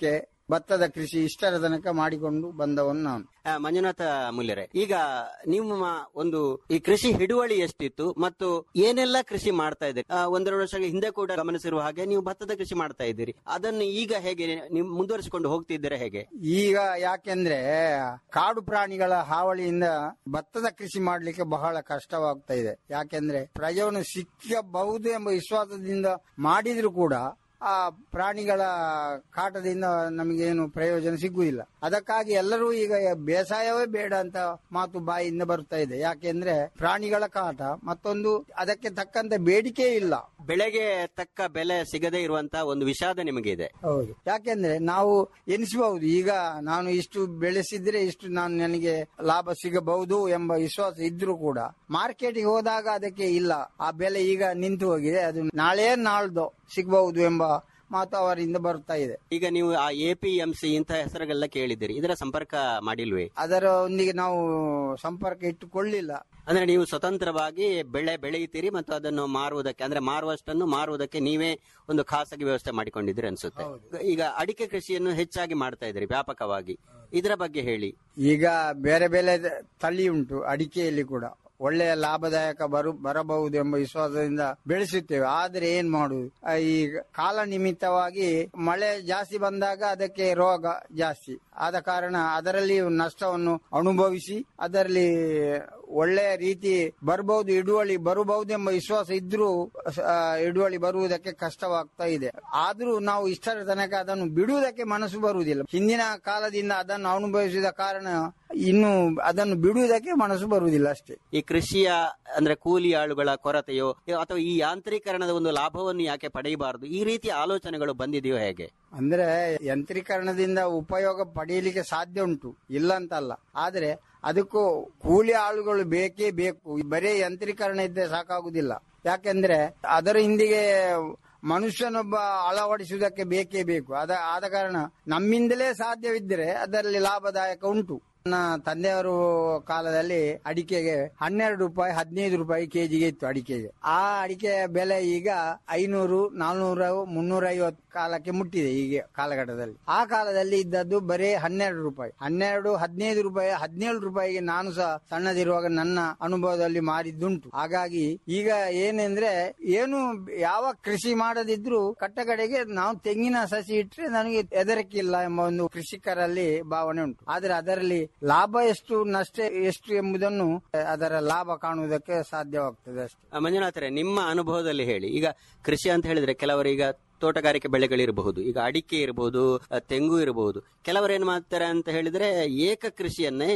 ಭತ್ತದ ಕೃಷಿ ಇಷ್ಟರ ತನಕ ಮಾಡಿಕೊಂಡು ಬಂದವನು ನಾನು ಆ, ಮಂಜುನಾಥ ಮುಲ್ಯರೆ ಈಗ ನಿಮ್ಮ ಒಂದು ಈ ಕೃಷಿ ಹಿಡುವಳಿ ಎಷ್ಟಿತ್ತು ಮತ್ತು ಏನೆಲ್ಲ ಕೃಷಿ ಮಾಡ್ತಾ ಇದ್ದೀರಿ ಆ, ಒಂದೆರಡು ವರ್ಷ ಹಿಂದೆ ಕೂಡ ಗಮನಿಸಿರುವ ಹಾಗೆ ನೀವು ಭತ್ತದ ಕೃಷಿ ಮಾಡ್ತಾ ಇದ್ದೀರಿ ಅದನ್ನು ಈಗ ಹೇಗೆ ನೀವು ಮುಂದುವರಿಸಿಕೊಂಡು ಹೋಗ್ತಿದ್ದೀರಾ ಹೇಗೆ ಈಗ ಯಾಕೆಂದ್ರೆ ಕಾಡು ಪ್ರಾಣಿಗಳ ಹಾವಳಿಯಿಂದ ಭತ್ತದ ಕೃಷಿ ಮಾಡ್ಲಿಕ್ಕೆ ಬಹಳ ಕಷ್ಟವಾಗ್ತಾ ಇದೆ ಯಾಕೆಂದ್ರೆ ಪ್ರಯೋಜನ ಸಿಕ್ಕಬಹುದು ಎಂಬ ವಿಶ್ವಾಸದಿಂದ ಮಾಡಿದ್ರು ಕೂಡ ಆ ಪ್ರಾಣಿಗಳ ಕಾಟದಿಂದ ನಮಗೇನು ಪ್ರಯೋಜನ ಸಿಗುವುದಿಲ್ಲ ಅದಕ್ಕಾಗಿ ಎಲ್ಲರೂ ಈಗ ಬೇಸಾಯವೇ ಬೇಡ ಅಂತ ಮಾತು ಬಾಯಿಯಿಂದ ಬರ್ತಾ ಇದೆ ಯಾಕೆಂದ್ರೆ ಪ್ರಾಣಿಗಳ ಕಾಟ ಮತ್ತೊಂದು ಅದಕ್ಕೆ ತಕ್ಕಂತ ಬೇಡಿಕೆ ಇಲ್ಲ ಬೆಳೆಗೆ ತಕ್ಕ ಬೆಲೆ ಸಿಗದೇ ಇರುವಂತ ಒಂದು ವಿಷಾದ ನಿಮಗೆ ಇದೆ ಹೌದು ಯಾಕೆಂದ್ರೆ ನಾವು ಎನಿಸಬಹುದು ಈಗ ನಾನು ಇಷ್ಟು ಬೆಳೆಸಿದ್ರೆ ಇಷ್ಟು ನಾನು ನನಗೆ ಲಾಭ ಸಿಗಬಹುದು ಎಂಬ ವಿಶ್ವಾಸ ಇದ್ರೂ ಕೂಡ ಮಾರ್ಕೆಟಿಗೆ ಹೋದಾಗ ಅದಕ್ಕೆ ಇಲ್ಲ ಆ ಬೆಲೆ ಈಗ ನಿಂತು ಹೋಗಿದೆ ಅದು ನಾಳೆ ನಾಳ್ದು ಸಿಗಬಹುದು ಎಂಬ ಮಾತು ಅವರಿಂದ ಬರ್ತಾ ಇದೆ ಈಗ ನೀವು ಆ ಎ ಪಿ ಎಂ ಸಿ ಇಂತಹ ಹೆಸರುಗಳೆಲ್ಲ ಕೇಳಿದ್ದೀರಿ ಇದರ ಸಂಪರ್ಕ ಮಾಡಿಲ್ವೇ ಅದರೊಂದಿಗೆ ನಾವು ಸಂಪರ್ಕ ಇಟ್ಟುಕೊಳ್ಳಿಲ್ಲ ಅಂದ್ರೆ ನೀವು ಸ್ವತಂತ್ರವಾಗಿ ಬೆಳೆ ಬೆಳೆಯುತ್ತೀರಿ ಮತ್ತು ಅದನ್ನು ಮಾರುವುದಕ್ಕೆ ಅಂದ್ರೆ ಮಾರುವಷ್ಟನ್ನು ಮಾರುವುದಕ್ಕೆ ನೀವೇ ಒಂದು ಖಾಸಗಿ ವ್ಯವಸ್ಥೆ ಮಾಡಿಕೊಂಡಿದ್ದೀರಿ ಅನ್ಸುತ್ತೆ ಈಗ ಅಡಿಕೆ ಕೃಷಿಯನ್ನು ಹೆಚ್ಚಾಗಿ ಮಾಡ್ತಾ ಇದ್ದೀರಿ ವ್ಯಾಪಕವಾಗಿ ಇದರ ಬಗ್ಗೆ ಹೇಳಿ ಈಗ ಬೇರೆ ಬೇರೆ ತಳಿ ಉಂಟು ಅಡಿಕೆಯಲ್ಲಿ ಕೂಡ ಒಳ್ಳೆಯ ಲಾಭದಾಯಕ ಬರು ಬರಬಹುದು ಎಂಬ ವಿಶ್ವಾಸದಿಂದ ಬೆಳೆಸುತ್ತೇವೆ ಆದ್ರೆ ಏನ್ ಮಾಡುದು ಆ, ಈ ಕಾಲ ನಿಮಿತ್ತವಾಗಿ ಮಳೆ ಜಾಸ್ತಿ ಬಂದಾಗ ಅದಕ್ಕೆ ರೋಗ ಜಾಸ್ತಿ ಆದ ಕಾರಣ ಅದರಲ್ಲಿ ನಷ್ಟವನ್ನು ಅನುಭವಿಸಿ ಅದರಲ್ಲಿ ಒಳ್ಳೆಯ ರೀತಿ ಬರಬಹುದು ಇಳುವಳಿ ಬರಬಹುದು ಎಂಬ ವಿಶ್ವಾಸ ಇದ್ರೂ ಆ, ಇಳುವಳಿ ಬರುವುದಕ್ಕೆ ಕಷ್ಟವಾಗ್ತಾ ಇದೆ ಆದ್ರೂ ನಾವು ಇಷ್ಟರ ತನಕ ಅದನ್ನು ಬಿಡುವುದಕ್ಕೆ ಮನಸ್ಸು ಬರುವುದಿಲ್ಲ ಹಿಂದಿನ ಕಾಲದಿಂದ ಅದನ್ನು ಅನುಭವಿಸಿದ ಕಾರಣ ಇನ್ನು ಅದನ್ನು ಬಿಡುವುದಕ್ಕೆ ಮನಸ್ಸು ಬರುವುದಿಲ್ಲ ಅಷ್ಟೇ ಈ ಕೃಷಿಯ ಅಂದ್ರೆ ಕೂಲಿ ಆಳುಗಳ ಕೊರತೆಯೋ ಅಥವಾ ಈ ಯಾಂತ್ರೀಕರಣದ ಒಂದು ಲಾಭವನ್ನು ಯಾಕೆ ಪಡೆಯಬಾರದು ಈ ರೀತಿಯ ಆಲೋಚನೆಗಳು ಬಂದಿದೆಯೋ ಹೇಗೆ ಅಂದ್ರೆ ಯಂತ್ರೀಕರಣದಿಂದ ಉಪಯೋಗ ಪಡೆಯಲಿಕ್ಕೆ ಸಾಧ್ಯ ಉಂಟು ಇಲ್ಲ ಅಂತಲ್ಲ ಆದ್ರೆ ಅದಕ್ಕೂ ಕೂಲಿ ಆಳುಗಳು ಬೇಕೇ ಬೇಕು ಬರೀ ಯಂತ್ರೀಕರಣ ಇದ್ದರೆ ಸಾಕಾಗುದಿಲ್ಲ ಯಾಕೆಂದ್ರೆ ಅದರ ಹಿಂದಿಗೆ ಮನುಷ್ಯನೊಬ್ಬ ಅಳವಡಿಸುವುದಕ್ಕೆ ಬೇಕೇ ಬೇಕು ಅದ ಆದ ಕಾರಣ ನಮ್ಮಿಂದಲೇ ಸಾಧ್ಯವಿದ್ದರೆ ಅದರಲ್ಲಿ ಲಾಭದಾಯಕ ಉಂಟು ನನ್ನ ತಂದೆಯವರು ಕಾಲದಲ್ಲಿ ಅಡಿಕೆಗೆ ಹನ್ನೆರಡು ರೂಪಾಯಿ ಹದಿನೈದು ರೂಪಾಯಿ ಕೆಜಿಗೆ ಇತ್ತು ಅಡಿಕೆಗೆ ಆ ಅಡಿಕೆಯ ಬೆಲೆ ಈಗ ಐನೂರು ನಾಲ್ನೂರು ಮುನ್ನೂರ ಐವತ್ತು ಕಾಲಕ್ಕೆ ಮುಟ್ಟಿದೆ ಈಗ ಕಾಲಘಟ್ಟದಲ್ಲಿ ಆ ಕಾಲದಲ್ಲಿ ಇದ್ದದ್ದು ಬರೀ ಹನ್ನೆರಡು ರೂಪಾಯಿ ಹನ್ನೆರಡು ಹದಿನೈದು ರೂಪಾಯಿ ಹದಿನೇಳು ರೂಪಾಯಿಗೆ ನಾನು ಸಹ ಸಣ್ಣದಿರುವಾಗ ನನ್ನ ಅನುಭವದಲ್ಲಿ ಮಾರಿದ್ದುಂಟು ಹಾಗಾಗಿ ಈಗ ಏನೆಂದ್ರೆ ಏನು ಯಾವ ಕೃಷಿ ಮಾಡದಿದ್ರು ಕಟ್ಟಕಡೆಗೆ ನಾವು ತೆಂಗಿನ ಸಸಿ ಇಟ್ರೆ ನನಗೆ ಹೆದರಿಕಿಲ್ಲ ಎಂಬ ಒಂದು ಕೃಷಿಕರಲ್ಲಿ ಭಾವನೆ ಉಂಟು ಆದ್ರೆ ಅದರಲ್ಲಿ ಲಾಭ ಎಷ್ಟು ನಷ್ಟ ಎಷ್ಟು ಎಂಬುದನ್ನು ಅದರ ಲಾಭ ಕಾಣುವುದಕ್ಕೆ ಸಾಧ್ಯವಾಗ್ತದೆ ಅಷ್ಟೇ ಆ, ಮಂಜುನಾಥರೇ ನಿಮ್ಮ ಅನುಭವದಲ್ಲಿ ಹೇಳಿ ಈಗ ಕೃಷಿ ಅಂತ ಹೇಳಿದ್ರೆ ಕೆಲವರೀಗ ತೋಟಗಾರಿಕೆ ಬೆಳೆಗಳಿರಬಹುದು ಈಗ ಅಡಿಕೆ ಇರಬಹುದು ಆ, ತೆಂಗು ಇರಬಹುದು ಕೆಲವರು ಏನ್ ಮಾಡ್ತಾರೆ ಅಂತ ಹೇಳಿದ್ರೆ ಏಕ ಕೃಷಿಯನ್ನೇ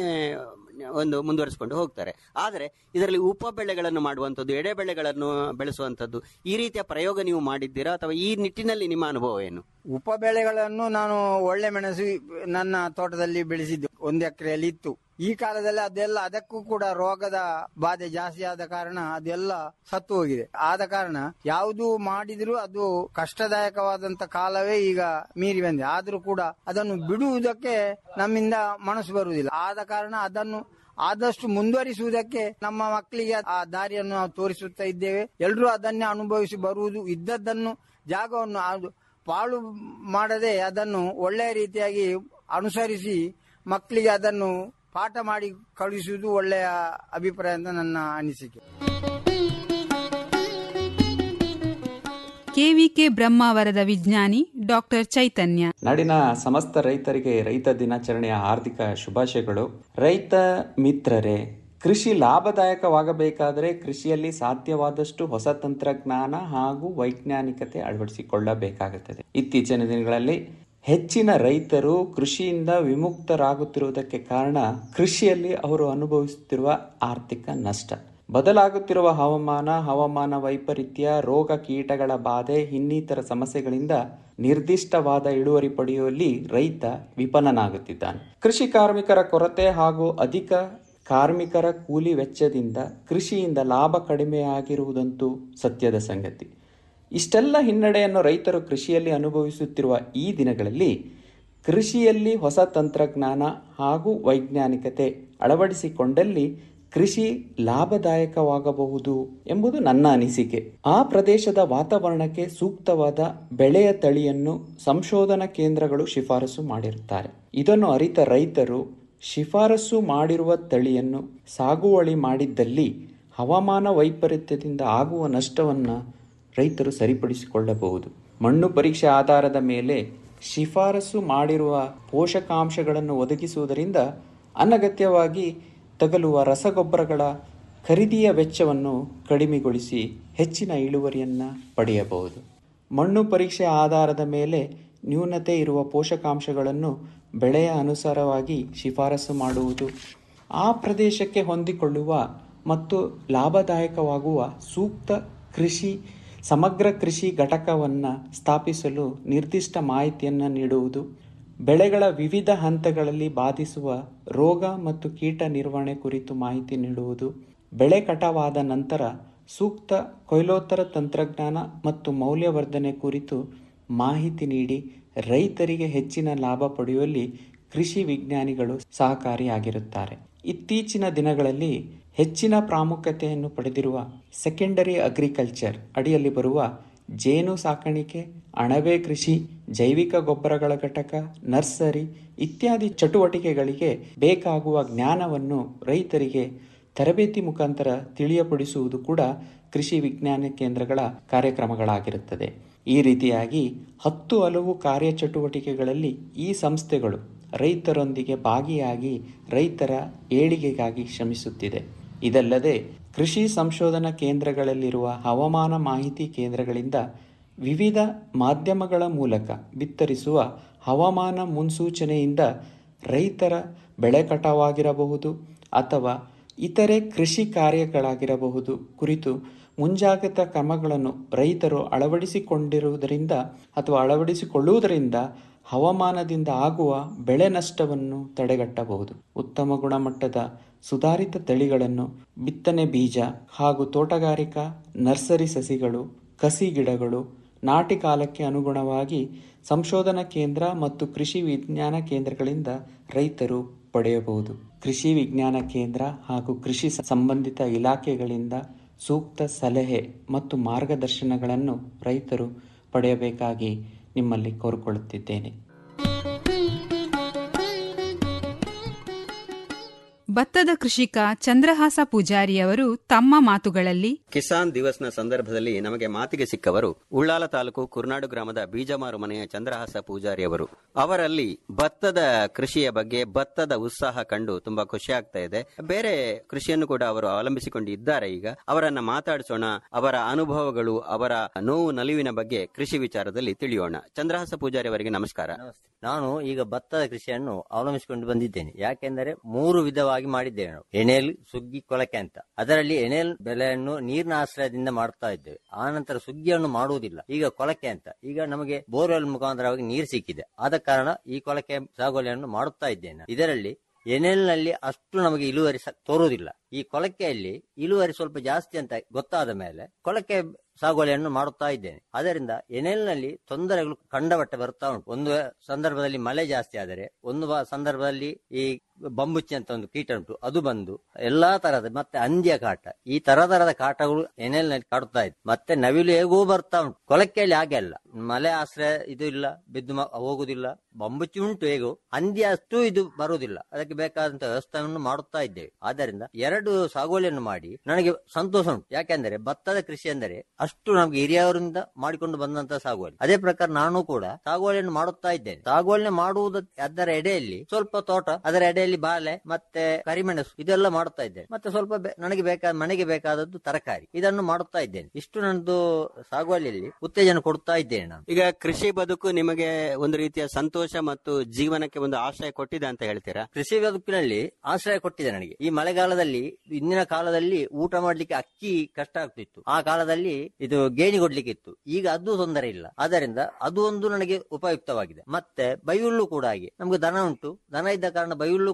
ಒಂದು ಮುಂದುವರಿಸಿಕೊಂಡು ಹೋಗ್ತಾರೆ ಆದ್ರೆ ಇದರಲ್ಲಿ ಉಪ ಬೆಳೆಗಳನ್ನು ಮಾಡುವಂತದ್ದು ಎಡೆ ಬೆಳೆಗಳನ್ನು ಬೆಳೆಸುವಂತದ್ದು ಈ ರೀತಿಯ ಪ್ರಯೋಗ ನೀವು ಮಾಡಿದ್ದೀರಾ ಅಥವಾ ಈ ನಿಟ್ಟಿನಲ್ಲಿ ನಿಮ್ಮ ಅನುಭವ ಏನು ಉಪ ಬೆಳೆಗಳನ್ನು ನಾನು ಒಳ್ಳೆ ಮೆಣಸು ನನ್ನ ತೋಟದಲ್ಲಿ ಬೆಳೆಸಿದ್ದು ಒಂದು ಎಕರೆಯಲ್ಲಿ ಇತ್ತು ಈ ಕಾಲದಲ್ಲಿ ಅದೆಲ್ಲ ಅದಕ್ಕೂ ಕೂಡ ರೋಗದ ಬಾಧೆ ಜಾಸ್ತಿ ಆದ ಕಾರಣ ಅದೆಲ್ಲ ಸತ್ತು ಹೋಗಿದೆ ಆದ ಕಾರಣ ಯಾವುದು ಮಾಡಿದ್ರು ಅದು ಕಷ್ಟದಾಯಕವಾದಂತ ಕಾಲವೇ ಈಗ ಮೀರಿ ಬಂದಿದೆ ಆದ್ರೂ ಕೂಡ ಅದನ್ನು ಬಿಡುವುದಕ್ಕೆ ನಮ್ಮಿಂದ ಮನಸ್ಸು ಬರುವುದಿಲ್ಲ ಆದ ಕಾರಣ ಅದನ್ನು ಆದಷ್ಟು ಮುಂದುವರಿಸುವುದಕ್ಕೆ ನಮ್ಮ ಮಕ್ಕಳಿಗೆ ಆ ದಾರಿಯನ್ನು ನಾವು ತೋರಿಸುತ್ತಾ ಇದ್ದೇವೆ ಎಲ್ಲರೂ ಅದನ್ನೇ ಅನುಭವಿಸಿ ಬರುವುದು ಇದ್ದದ್ದನ್ನು ಜಾಗವನ್ನು ಅದು ಪಾಳು ಮಾಡದೆ ಅದನ್ನು ಒಳ್ಳೆಯ ರೀತಿಯಾಗಿ ಅನುಸರಿಸಿ ಮಕ್ಕಳಿಗೆ ಅದನ್ನು ಪಾಠ ಮಾಡಿ ಕಳುಹಿಸುವುದು ಒಳ್ಳೆಯ ಅಭಿಪ್ರಾಯ ಅಂತ ನನ್ನ ಅನಿಸಿಕೆ ಕೆವಿಕೆ ಬ್ರಹ್ಮಾವರದ ವಿಜ್ಞಾನಿ ಡಾಕ್ಟರ್ ಚೈತನ್ಯ ನಾಡಿನ ಸಮಸ್ತ ರೈತರಿಗೆ ರೈತ ದಿನಾಚರಣೆಯ ಹಾರ್ದಿಕ ಶುಭಾಶಯಗಳು ರೈತ ಮಿತ್ರರೇ ಕೃಷಿ ಲಾಭದಾಯಕವಾಗಬೇಕಾದರೆ ಕೃಷಿಯಲ್ಲಿ ಸಾಧ್ಯವಾದಷ್ಟು ಹೊಸ ತಂತ್ರಜ್ಞಾನ ಹಾಗೂ ವೈಜ್ಞಾನಿಕತೆ ಅಳವಡಿಸಿಕೊಳ್ಳಬೇಕಾಗುತ್ತದೆ ಇತ್ತೀಚಿನ ದಿನಗಳಲ್ಲಿ ಹೆಚ್ಚಿನ ರೈತರು ಕೃಷಿಯಿಂದ ವಿಮುಕ್ತರಾಗುತ್ತಿರುವುದಕ್ಕೆ ಕಾರಣ ಕೃಷಿಯಲ್ಲಿ ಅವರು ಅನುಭವಿಸುತ್ತಿರುವ ಆರ್ಥಿಕ ನಷ್ಟ ಬದಲಾಗುತ್ತಿರುವ ಹವಾಮಾನ ಹವಾಮಾನ ವೈಪರೀತ್ಯ ರೋಗ ಕೀಟಗಳ ಬಾಧೆ ಇನ್ನಿತರ ಸಮಸ್ಯೆಗಳಿಂದ ನಿರ್ದಿಷ್ಟವಾದ ಇಳುವರಿ ಪಡೆಯುವಲ್ಲಿ ರೈತ ವಿಫಲನಾಗುತ್ತಿದ್ದಾನೆ ಕೃಷಿ ಕಾರ್ಮಿಕರ ಕೊರತೆ ಹಾಗೂ ಅಧಿಕ ಕಾರ್ಮಿಕರ ಕೂಲಿ ವೆಚ್ಚದಿಂದ ಕೃಷಿಯಿಂದ ಲಾಭ ಕಡಿಮೆಯಾಗಿರುವುದಂತೂ ಸತ್ಯದ ಸಂಗತಿ ಇಷ್ಟೆಲ್ಲ ಹಿನ್ನಡೆಯನ್ನು ರೈತರು ಕೃಷಿಯಲ್ಲಿ ಅನುಭವಿಸುತ್ತಿರುವ ಈ ದಿನಗಳಲ್ಲಿ ಕೃಷಿಯಲ್ಲಿ ಹೊಸ ತಂತ್ರಜ್ಞಾನ ಹಾಗೂ ವೈಜ್ಞಾನಿಕತೆ ಅಳವಡಿಸಿಕೊಂಡಲ್ಲಿ ಕೃಷಿ ಲಾಭದಾಯಕವಾಗಬಹುದು ಎಂಬುದು ನನ್ನ ಅನಿಸಿಕೆ ಆ ಪ್ರದೇಶದ ವಾತಾವರಣಕ್ಕೆ ಸೂಕ್ತವಾದ ಬೆಳೆಯ ತಳಿಯನ್ನು ಸಂಶೋಧನಾ ಕೇಂದ್ರಗಳು ಶಿಫಾರಸು ಮಾಡಿರುತ್ತಾರೆ ಇದನ್ನು ಅರಿತ ರೈತರು ಶಿಫಾರಸು ಮಾಡಿರುವ ತಳಿಯನ್ನು ಸಾಗುವಳಿ ಮಾಡಿದ್ದಲ್ಲಿ ಹವಾಮಾನ ವೈಪರೀತ್ಯದಿಂದ ಆಗುವ ನಷ್ಟವನ್ನು ರೈತರು ಸರಿಪಡಿಸಿಕೊಳ್ಳಬಹುದು ಮಣ್ಣು ಪರೀಕ್ಷೆ ಆಧಾರದ ಮೇಲೆ ಶಿಫಾರಸು ಮಾಡಿರುವ ಪೋಷಕಾಂಶಗಳನ್ನು ಒದಗಿಸುವುದರಿಂದ ಅನಗತ್ಯವಾಗಿ ತಗಲುವ ರಸಗೊಬ್ಬರಗಳ ಖರೀದಿಯ ವೆಚ್ಚವನ್ನು ಕಡಿಮೆಗೊಳಿಸಿ ಹೆಚ್ಚಿನ ಇಳುವರಿಯನ್ನು ಪಡೆಯಬಹುದು ಮಣ್ಣು ಪರೀಕ್ಷೆ ಆಧಾರದ ಮೇಲೆ ನ್ಯೂನತೆ ಇರುವ ಪೋಷಕಾಂಶಗಳನ್ನು ಬೆಳೆಯ ಅನುಸಾರವಾಗಿ ಶಿಫಾರಸು ಮಾಡುವುದು ಆ ಪ್ರದೇಶಕ್ಕೆ ಹೊಂದಿಕೊಳ್ಳುವ ಮತ್ತು ಲಾಭದಾಯಕವಾಗುವ ಸೂಕ್ತ ಕೃಷಿ ಸಮಗ್ರ ಕೃಷಿ ಘಟಕವನ್ನು ಸ್ಥಾಪಿಸಲು ನಿರ್ದಿಷ್ಟ ಮಾಹಿತಿಯನ್ನು ನೀಡುವುದು ಬೆಳೆಗಳ ವಿವಿಧ ಹಂತಗಳಲ್ಲಿ ಬಾಧಿಸುವ ರೋಗ ಮತ್ತು ಕೀಟ ನಿರ್ವಹಣೆ ಕುರಿತು ಮಾಹಿತಿ ನೀಡುವುದು ಬೆಳೆ ಕಟಾವಾದ ನಂತರ ಸೂಕ್ತ ಕೊಯ್ಲೋತ್ತರ ತಂತ್ರಜ್ಞಾನ ಮತ್ತು ಮೌಲ್ಯವರ್ಧನೆ ಕುರಿತು ಮಾಹಿತಿ ನೀಡಿ ರೈತರಿಗೆ ಹೆಚ್ಚಿನ ಲಾಭ ಪಡೆಯುವಲ್ಲಿ ಕೃಷಿ ವಿಜ್ಞಾನಿಗಳು ಸಹಕಾರಿಯಾಗಿರುತ್ತಾರೆ ಇತ್ತೀಚಿನ ದಿನಗಳಲ್ಲಿ ಹೆಚ್ಚಿನ ಪ್ರಾಮುಖ್ಯತೆಯನ್ನು ಪಡೆದಿರುವ ಸೆಕೆಂಡರಿ ಅಗ್ರಿಕಲ್ಚರ್ ಅಡಿಯಲ್ಲಿ ಬರುವ ಜೇನು ಸಾಕಾಣಿಕೆ ಅಣಬೆ ಕೃಷಿ ಜೈವಿಕ ಗೊಬ್ಬರಗಳ ಘಟಕ ನರ್ಸರಿ ಇತ್ಯಾದಿ ಚಟುವಟಿಕೆಗಳಿಗೆ ಬೇಕಾಗುವ ಜ್ಞಾನವನ್ನು ರೈತರಿಗೆ ತರಬೇತಿ ಮುಖಾಂತರ ತಿಳಿಯಪಡಿಸುವುದು ಕೂಡ ಕೃಷಿ ವಿಜ್ಞಾನ ಕೇಂದ್ರಗಳ ಕಾರ್ಯಕ್ರಮಗಳಾಗಿರುತ್ತದೆ ಈ ರೀತಿಯಾಗಿ ಹತ್ತು ಹಲವು ಕಾರ್ಯಚಟುವಟಿಕೆಗಳಲ್ಲಿ ಈ ಸಂಸ್ಥೆಗಳು ರೈತರೊಂದಿಗೆ ಭಾಗಿಯಾಗಿ ರೈತರ ಏಳಿಗೆಗಾಗಿ ಶ್ರಮಿಸುತ್ತಿದೆ ಇದಲ್ಲದೆ ಕೃಷಿ ಸಂಶೋಧನಾ ಕೇಂದ್ರಗಳಲ್ಲಿರುವ ಹವಾಮಾನ ಮಾಹಿತಿ ಕೇಂದ್ರಗಳಿಂದ ವಿವಿಧ ಮಾಧ್ಯಮಗಳ ಮೂಲಕ ಬಿತ್ತರಿಸುವ ಹವಾಮಾನ ಮುನ್ಸೂಚನೆಯಿಂದ ರೈತರ ಬೆಳೆ ಕಟಾವಾಗಿರಬಹುದು ಅಥವಾ ಇತರೆ ಕೃಷಿ ಕಾರ್ಯಗಳಾಗಿರಬಹುದು ಕುರಿತು ಮುಂಜಾಗ್ರತಾ ಕ್ರಮಗಳನ್ನು ರೈತರು ಅಳವಡಿಸಿಕೊಂಡಿರುವುದರಿಂದ ಅಥವಾ ಅಳವಡಿಸಿಕೊಳ್ಳುವುದರಿಂದ ಹವಾಮಾನದಿಂದ ಆಗುವ ಬೆಳೆ ನಷ್ಟವನ್ನು ತಡೆಗಟ್ಟಬಹುದು ಉತ್ತಮ ಗುಣಮಟ್ಟದ ಸುಧಾರಿತ ತಳಿಗಳನ್ನು ಬಿತ್ತನೆ ಬೀಜ ಹಾಗೂ ತೋಟಗಾರಿಕಾ ನರ್ಸರಿ ಸಸಿಗಳು ಕಸಿ ಗಿಡಗಳು ನಾಟಿ ಕಾಲಕ್ಕೆ ಅನುಗುಣವಾಗಿ ಸಂಶೋಧನಾ ಕೇಂದ್ರ ಮತ್ತು ಕೃಷಿ ವಿಜ್ಞಾನ ಕೇಂದ್ರಗಳಿಂದ ರೈತರು ಪಡೆಯಬಹುದು ಕೃಷಿ ವಿಜ್ಞಾನ ಕೇಂದ್ರ ಹಾಗೂ ಕೃಷಿ ಸಂಬಂಧಿತ ಇಲಾಖೆಗಳಿಂದ ಸೂಕ್ತ ಸಲಹೆ ಮತ್ತು ಮಾರ್ಗದರ್ಶನಗಳನ್ನು ರೈತರು ಪಡೆಯಬೇಕಾಗಿ ನಿಮ್ಮಲ್ಲಿ ಕೋರಿಕೊಳ್ಳುತ್ತಿದ್ದೇನೆ ಭತ್ತದ ಕೃಷಿಕ ಚಂದ್ರಹಾಸ ಪೂಜಾರಿಯವರು ತಮ್ಮ ಮಾತುಗಳಲ್ಲಿ ಕಿಸಾನ್ ದಿವಸ್ನ ಸಂದರ್ಭದಲ್ಲಿ ನಮಗೆ ಮಾತಿಗೆ ಸಿಕ್ಕವರು ಉಳ್ಳಾಲ ತಾಲೂಕು ಕುರ್ನಾಡು ಗ್ರಾಮದ ಬೀಜಮಾರು ಮನೆಯ ಚಂದ್ರಹಾಸ ಪೂಜಾರಿ ಅವರು ಅವರಲ್ಲಿ ಭತ್ತದ ಕೃಷಿಯ ಬಗ್ಗೆ ಭತ್ತದ ಉತ್ಸಾಹ ಕಂಡು ತುಂಬಾ ಖುಷಿ ಆಗ್ತಾ ಇದೆ ಬೇರೆ ಕೃಷಿಯನ್ನು ಕೂಡ ಅವರು ಅವಲಂಬಿಸಿಕೊಂಡು ಇದ್ದಾರೆ ಈಗ ಅವರನ್ನ ಮಾತಾಡಿಸೋಣ ಅವರ ಅನುಭವಗಳು ಅವರ ನೋವು ನಲಿವಿನ ಬಗ್ಗೆ ಕೃಷಿ ವಿಚಾರದಲ್ಲಿ ತಿಳಿಯೋಣ ಚಂದ್ರಹಾಸ ಪೂಜಾರಿ ಅವರಿಗೆ ನಮಸ್ಕಾರ ನಾನು ಈಗ ಭತ್ತದ ಕೃಷಿಯನ್ನು ಅವಲಂಬಿಸಿಕೊಂಡು ಬಂದಿದ್ದೇನೆ ಯಾಕೆಂದರೆ ಮೂರು ವಿಧವಾಗಿ ಮಾಡಿದ್ದೇವೆ ನಾವು ಎಣೆಲ್ ಸುಗ್ಗಿ ಕೊಳಕೆ ಅಂತ ಅದರಲ್ಲಿ ಎಣೆಲ್ ಬೆಳೆಯನ್ನು ನೀರಿನ ಆಶ್ರಯದಿಂದ ಮಾಡ್ತಾ ಇದ್ದೇವೆ ಆ ನಂತರ ಸುಗ್ಗಿಯನ್ನು ಮಾಡುವುದಿಲ್ಲ ಈಗ ಕೊಳಕೆ ಅಂತ ಈಗ ನಮಗೆ ಬೋರ್ವೆಲ್ ಮುಖಾಂತರವಾಗಿ ನೀರು ಸಿಕ್ಕಿದೆ ಆದ ಕಾರಣ ಈ ಕೊಳಕೆ ಸಾಗುವಳಿಯನ್ನು ಮಾಡುತ್ತಾ ಇದ್ದೇನೆ ಇದರಲ್ಲಿ ಎನೆಲ್ನಲ್ಲಿ ಅಷ್ಟು ನಮಗೆ ಇಳುವರಿ ಸ- ತೋರುವುದಿಲ್ಲ ಈ ಕೊಳಕೆಯಲ್ಲಿ ಇಳುವರಿ ಸ್ವಲ್ಪ ಜಾಸ್ತಿ ಅಂತ ಗೊತ್ತಾದ ಮೇಲೆ ಕೊಳಕೆ ಸಾಗುವಳಿಯನ್ನು ಮಾಡುತ್ತಾ ಇದ್ದೇನೆ ಅದರಿಂದ ಎನೆಲ್ನಲ್ಲಿ ತೊಂದರೆಗಳು ಕಂಡಬಟ್ಟೆ ಬರ್ತಾ ಉಂಟು ಒಂದು ಸಂದರ್ಭದಲ್ಲಿ ಮಳೆ ಜಾಸ್ತಿ ಆದರೆ ಒಂದು ಬ- ಸಂದರ್ಭದಲ್ಲಿ ಈ ಬಂಬುಚ್ಚಿ ಅಂತ ಒಂದು ಕೀಟ ಉಂಟು ಅದು ಬಂದು ಎಲ್ಲಾ ತರದ ಮತ್ತೆ ಅಂದ್ಯ ಕಾಟ ಈ ತರ ತರದ ಕಾಟಗಳು ಎನೆಲ್ನಲ್ಲಿ ಕಾಡುತ್ತಾ ಇದೆ ಮತ್ತೆ ನವಿಲು ಹೇಗೂ ಬರ್ತಾ ಉಂಟು ಕೊಳಕೆಯಲ್ಲಿ ಹಾಗೆ ಅಲ್ಲ ಮಳೆ ಆಶ್ರಯ ಇದು ಇಲ್ಲ ಬಿದ್ದು ಮ- ಹೋಗುದಿಲ್ಲ ಬಂಬುಚ್ಚಿ ಉಂಟು ಹೇಗೂ ಅಂದ್ಯ ಅಷ್ಟು ಇದು ಬರುವುದಿಲ್ಲ ಅದಕ್ಕೆ ಬೇಕಾದಂತ ವ್ಯವಸ್ಥೆಯನ್ನು ಮಾಡುತ್ತಾ ಇದ್ದೇವೆ ಆದ್ದರಿಂದ ಎರಡು ಸಾಗುವಳಿಯನ್ನು ಮಾಡಿ ನನಗೆ ಸಂತೋಷ ಉಂಟು ಯಾಕೆಂದರೆ ಭತ್ತದ ಕೃಷಿ ಅಂದರೆ ಅಷ್ಟು ನಮ್ಗೆ ಹಿರಿಯವರಿಂದ ಮಾಡಿಕೊಂಡು ಬಂದಂತ ಸಾಗುವಳಿ ಅದೇ ಪ್ರಕಾರ ನಾನು ಕೂಡ ಸಾಗುವಳಿಯನ್ನು ಮಾಡುತ್ತಾ ಇದ್ದೇನೆ ಸಾಗುವಳಿ ಮಾಡುವುದು ಅದರ ಎಡೆಯಲ್ಲಿ ಸ್ವಲ್ಪ ತೋಟ ಅದರ ಎಡೆಯಲ್ಲಿ ಬಾಳೆ ಮತ್ತೆ ಕರಿಮೆಣಸು ಇದೆಲ್ಲ ಮಾಡುತ್ತಾ ಇದ್ದೇನೆ ಮತ್ತೆ ಸ್ವಲ್ಪ ಬೆ- ನನಗೆ ಬೇಕಾದ ಮನೆಗೆ ಬೇಕಾದದ್ದು ತರಕಾರಿ ಇದನ್ನು ಮಾಡುತ್ತಾ ಇದ್ದೇನೆ ಇಷ್ಟು ನನ್ನದು ಸಾಗುವಳಿಯಲ್ಲಿ ಉತ್ತೇಜನ ಕೊಡ್ತಾ ಇದ್ದೇನೆ ನಾನು ಈಗ ಕೃಷಿ ಬದುಕು ನಿಮಗೆ ಒಂದು ರೀತಿಯ ಸಂತೋಷ ಮತ್ತು ಜೀವನಕ್ಕೆ ಒಂದು ಆಶ್ರಯ ಕೊಟ್ಟಿದೆ ಅಂತ ಹೇಳ್ತೀರಾ ಕೃಷಿ ಬದುಕಿನಲ್ಲಿ ಆಶ್ರಯ ಕೊಟ್ಟಿದೆ ನನಗೆ ಈ ಮಳೆಗಾಲದಲ್ಲಿ ಇಂದಿನ ಕಾಲದಲ್ಲಿ ಊಟ ಮಾಡ್ಲಿಕ್ಕೆ ಅಕ್ಕಿ ಕಷ್ಟ ಆಗ್ತಿತ್ತು ಆ ಕಾಲದಲ್ಲಿ ಇದು ಗೇಣಿ ಕೊಡ್ಲಿಕ್ಕಿತ್ತು ಈಗ ಅದು ತೊಂದರೆ ಇಲ್ಲ ಆದ್ದರಿಂದ ಅದು ಒಂದು ನನಗೆ ಉಪಯುಕ್ತವಾಗಿದೆ ಮತ್ತೆ ಬೈಹುಲ್ಲು ಕೂಡ ಹಾಗೆ ನಮ್ಗೆ ದನ ಉಂಟು ದನ ಇದ್ದ ಕಾರಣ ಬೈಹುಲ್ಲು ಕೂಡ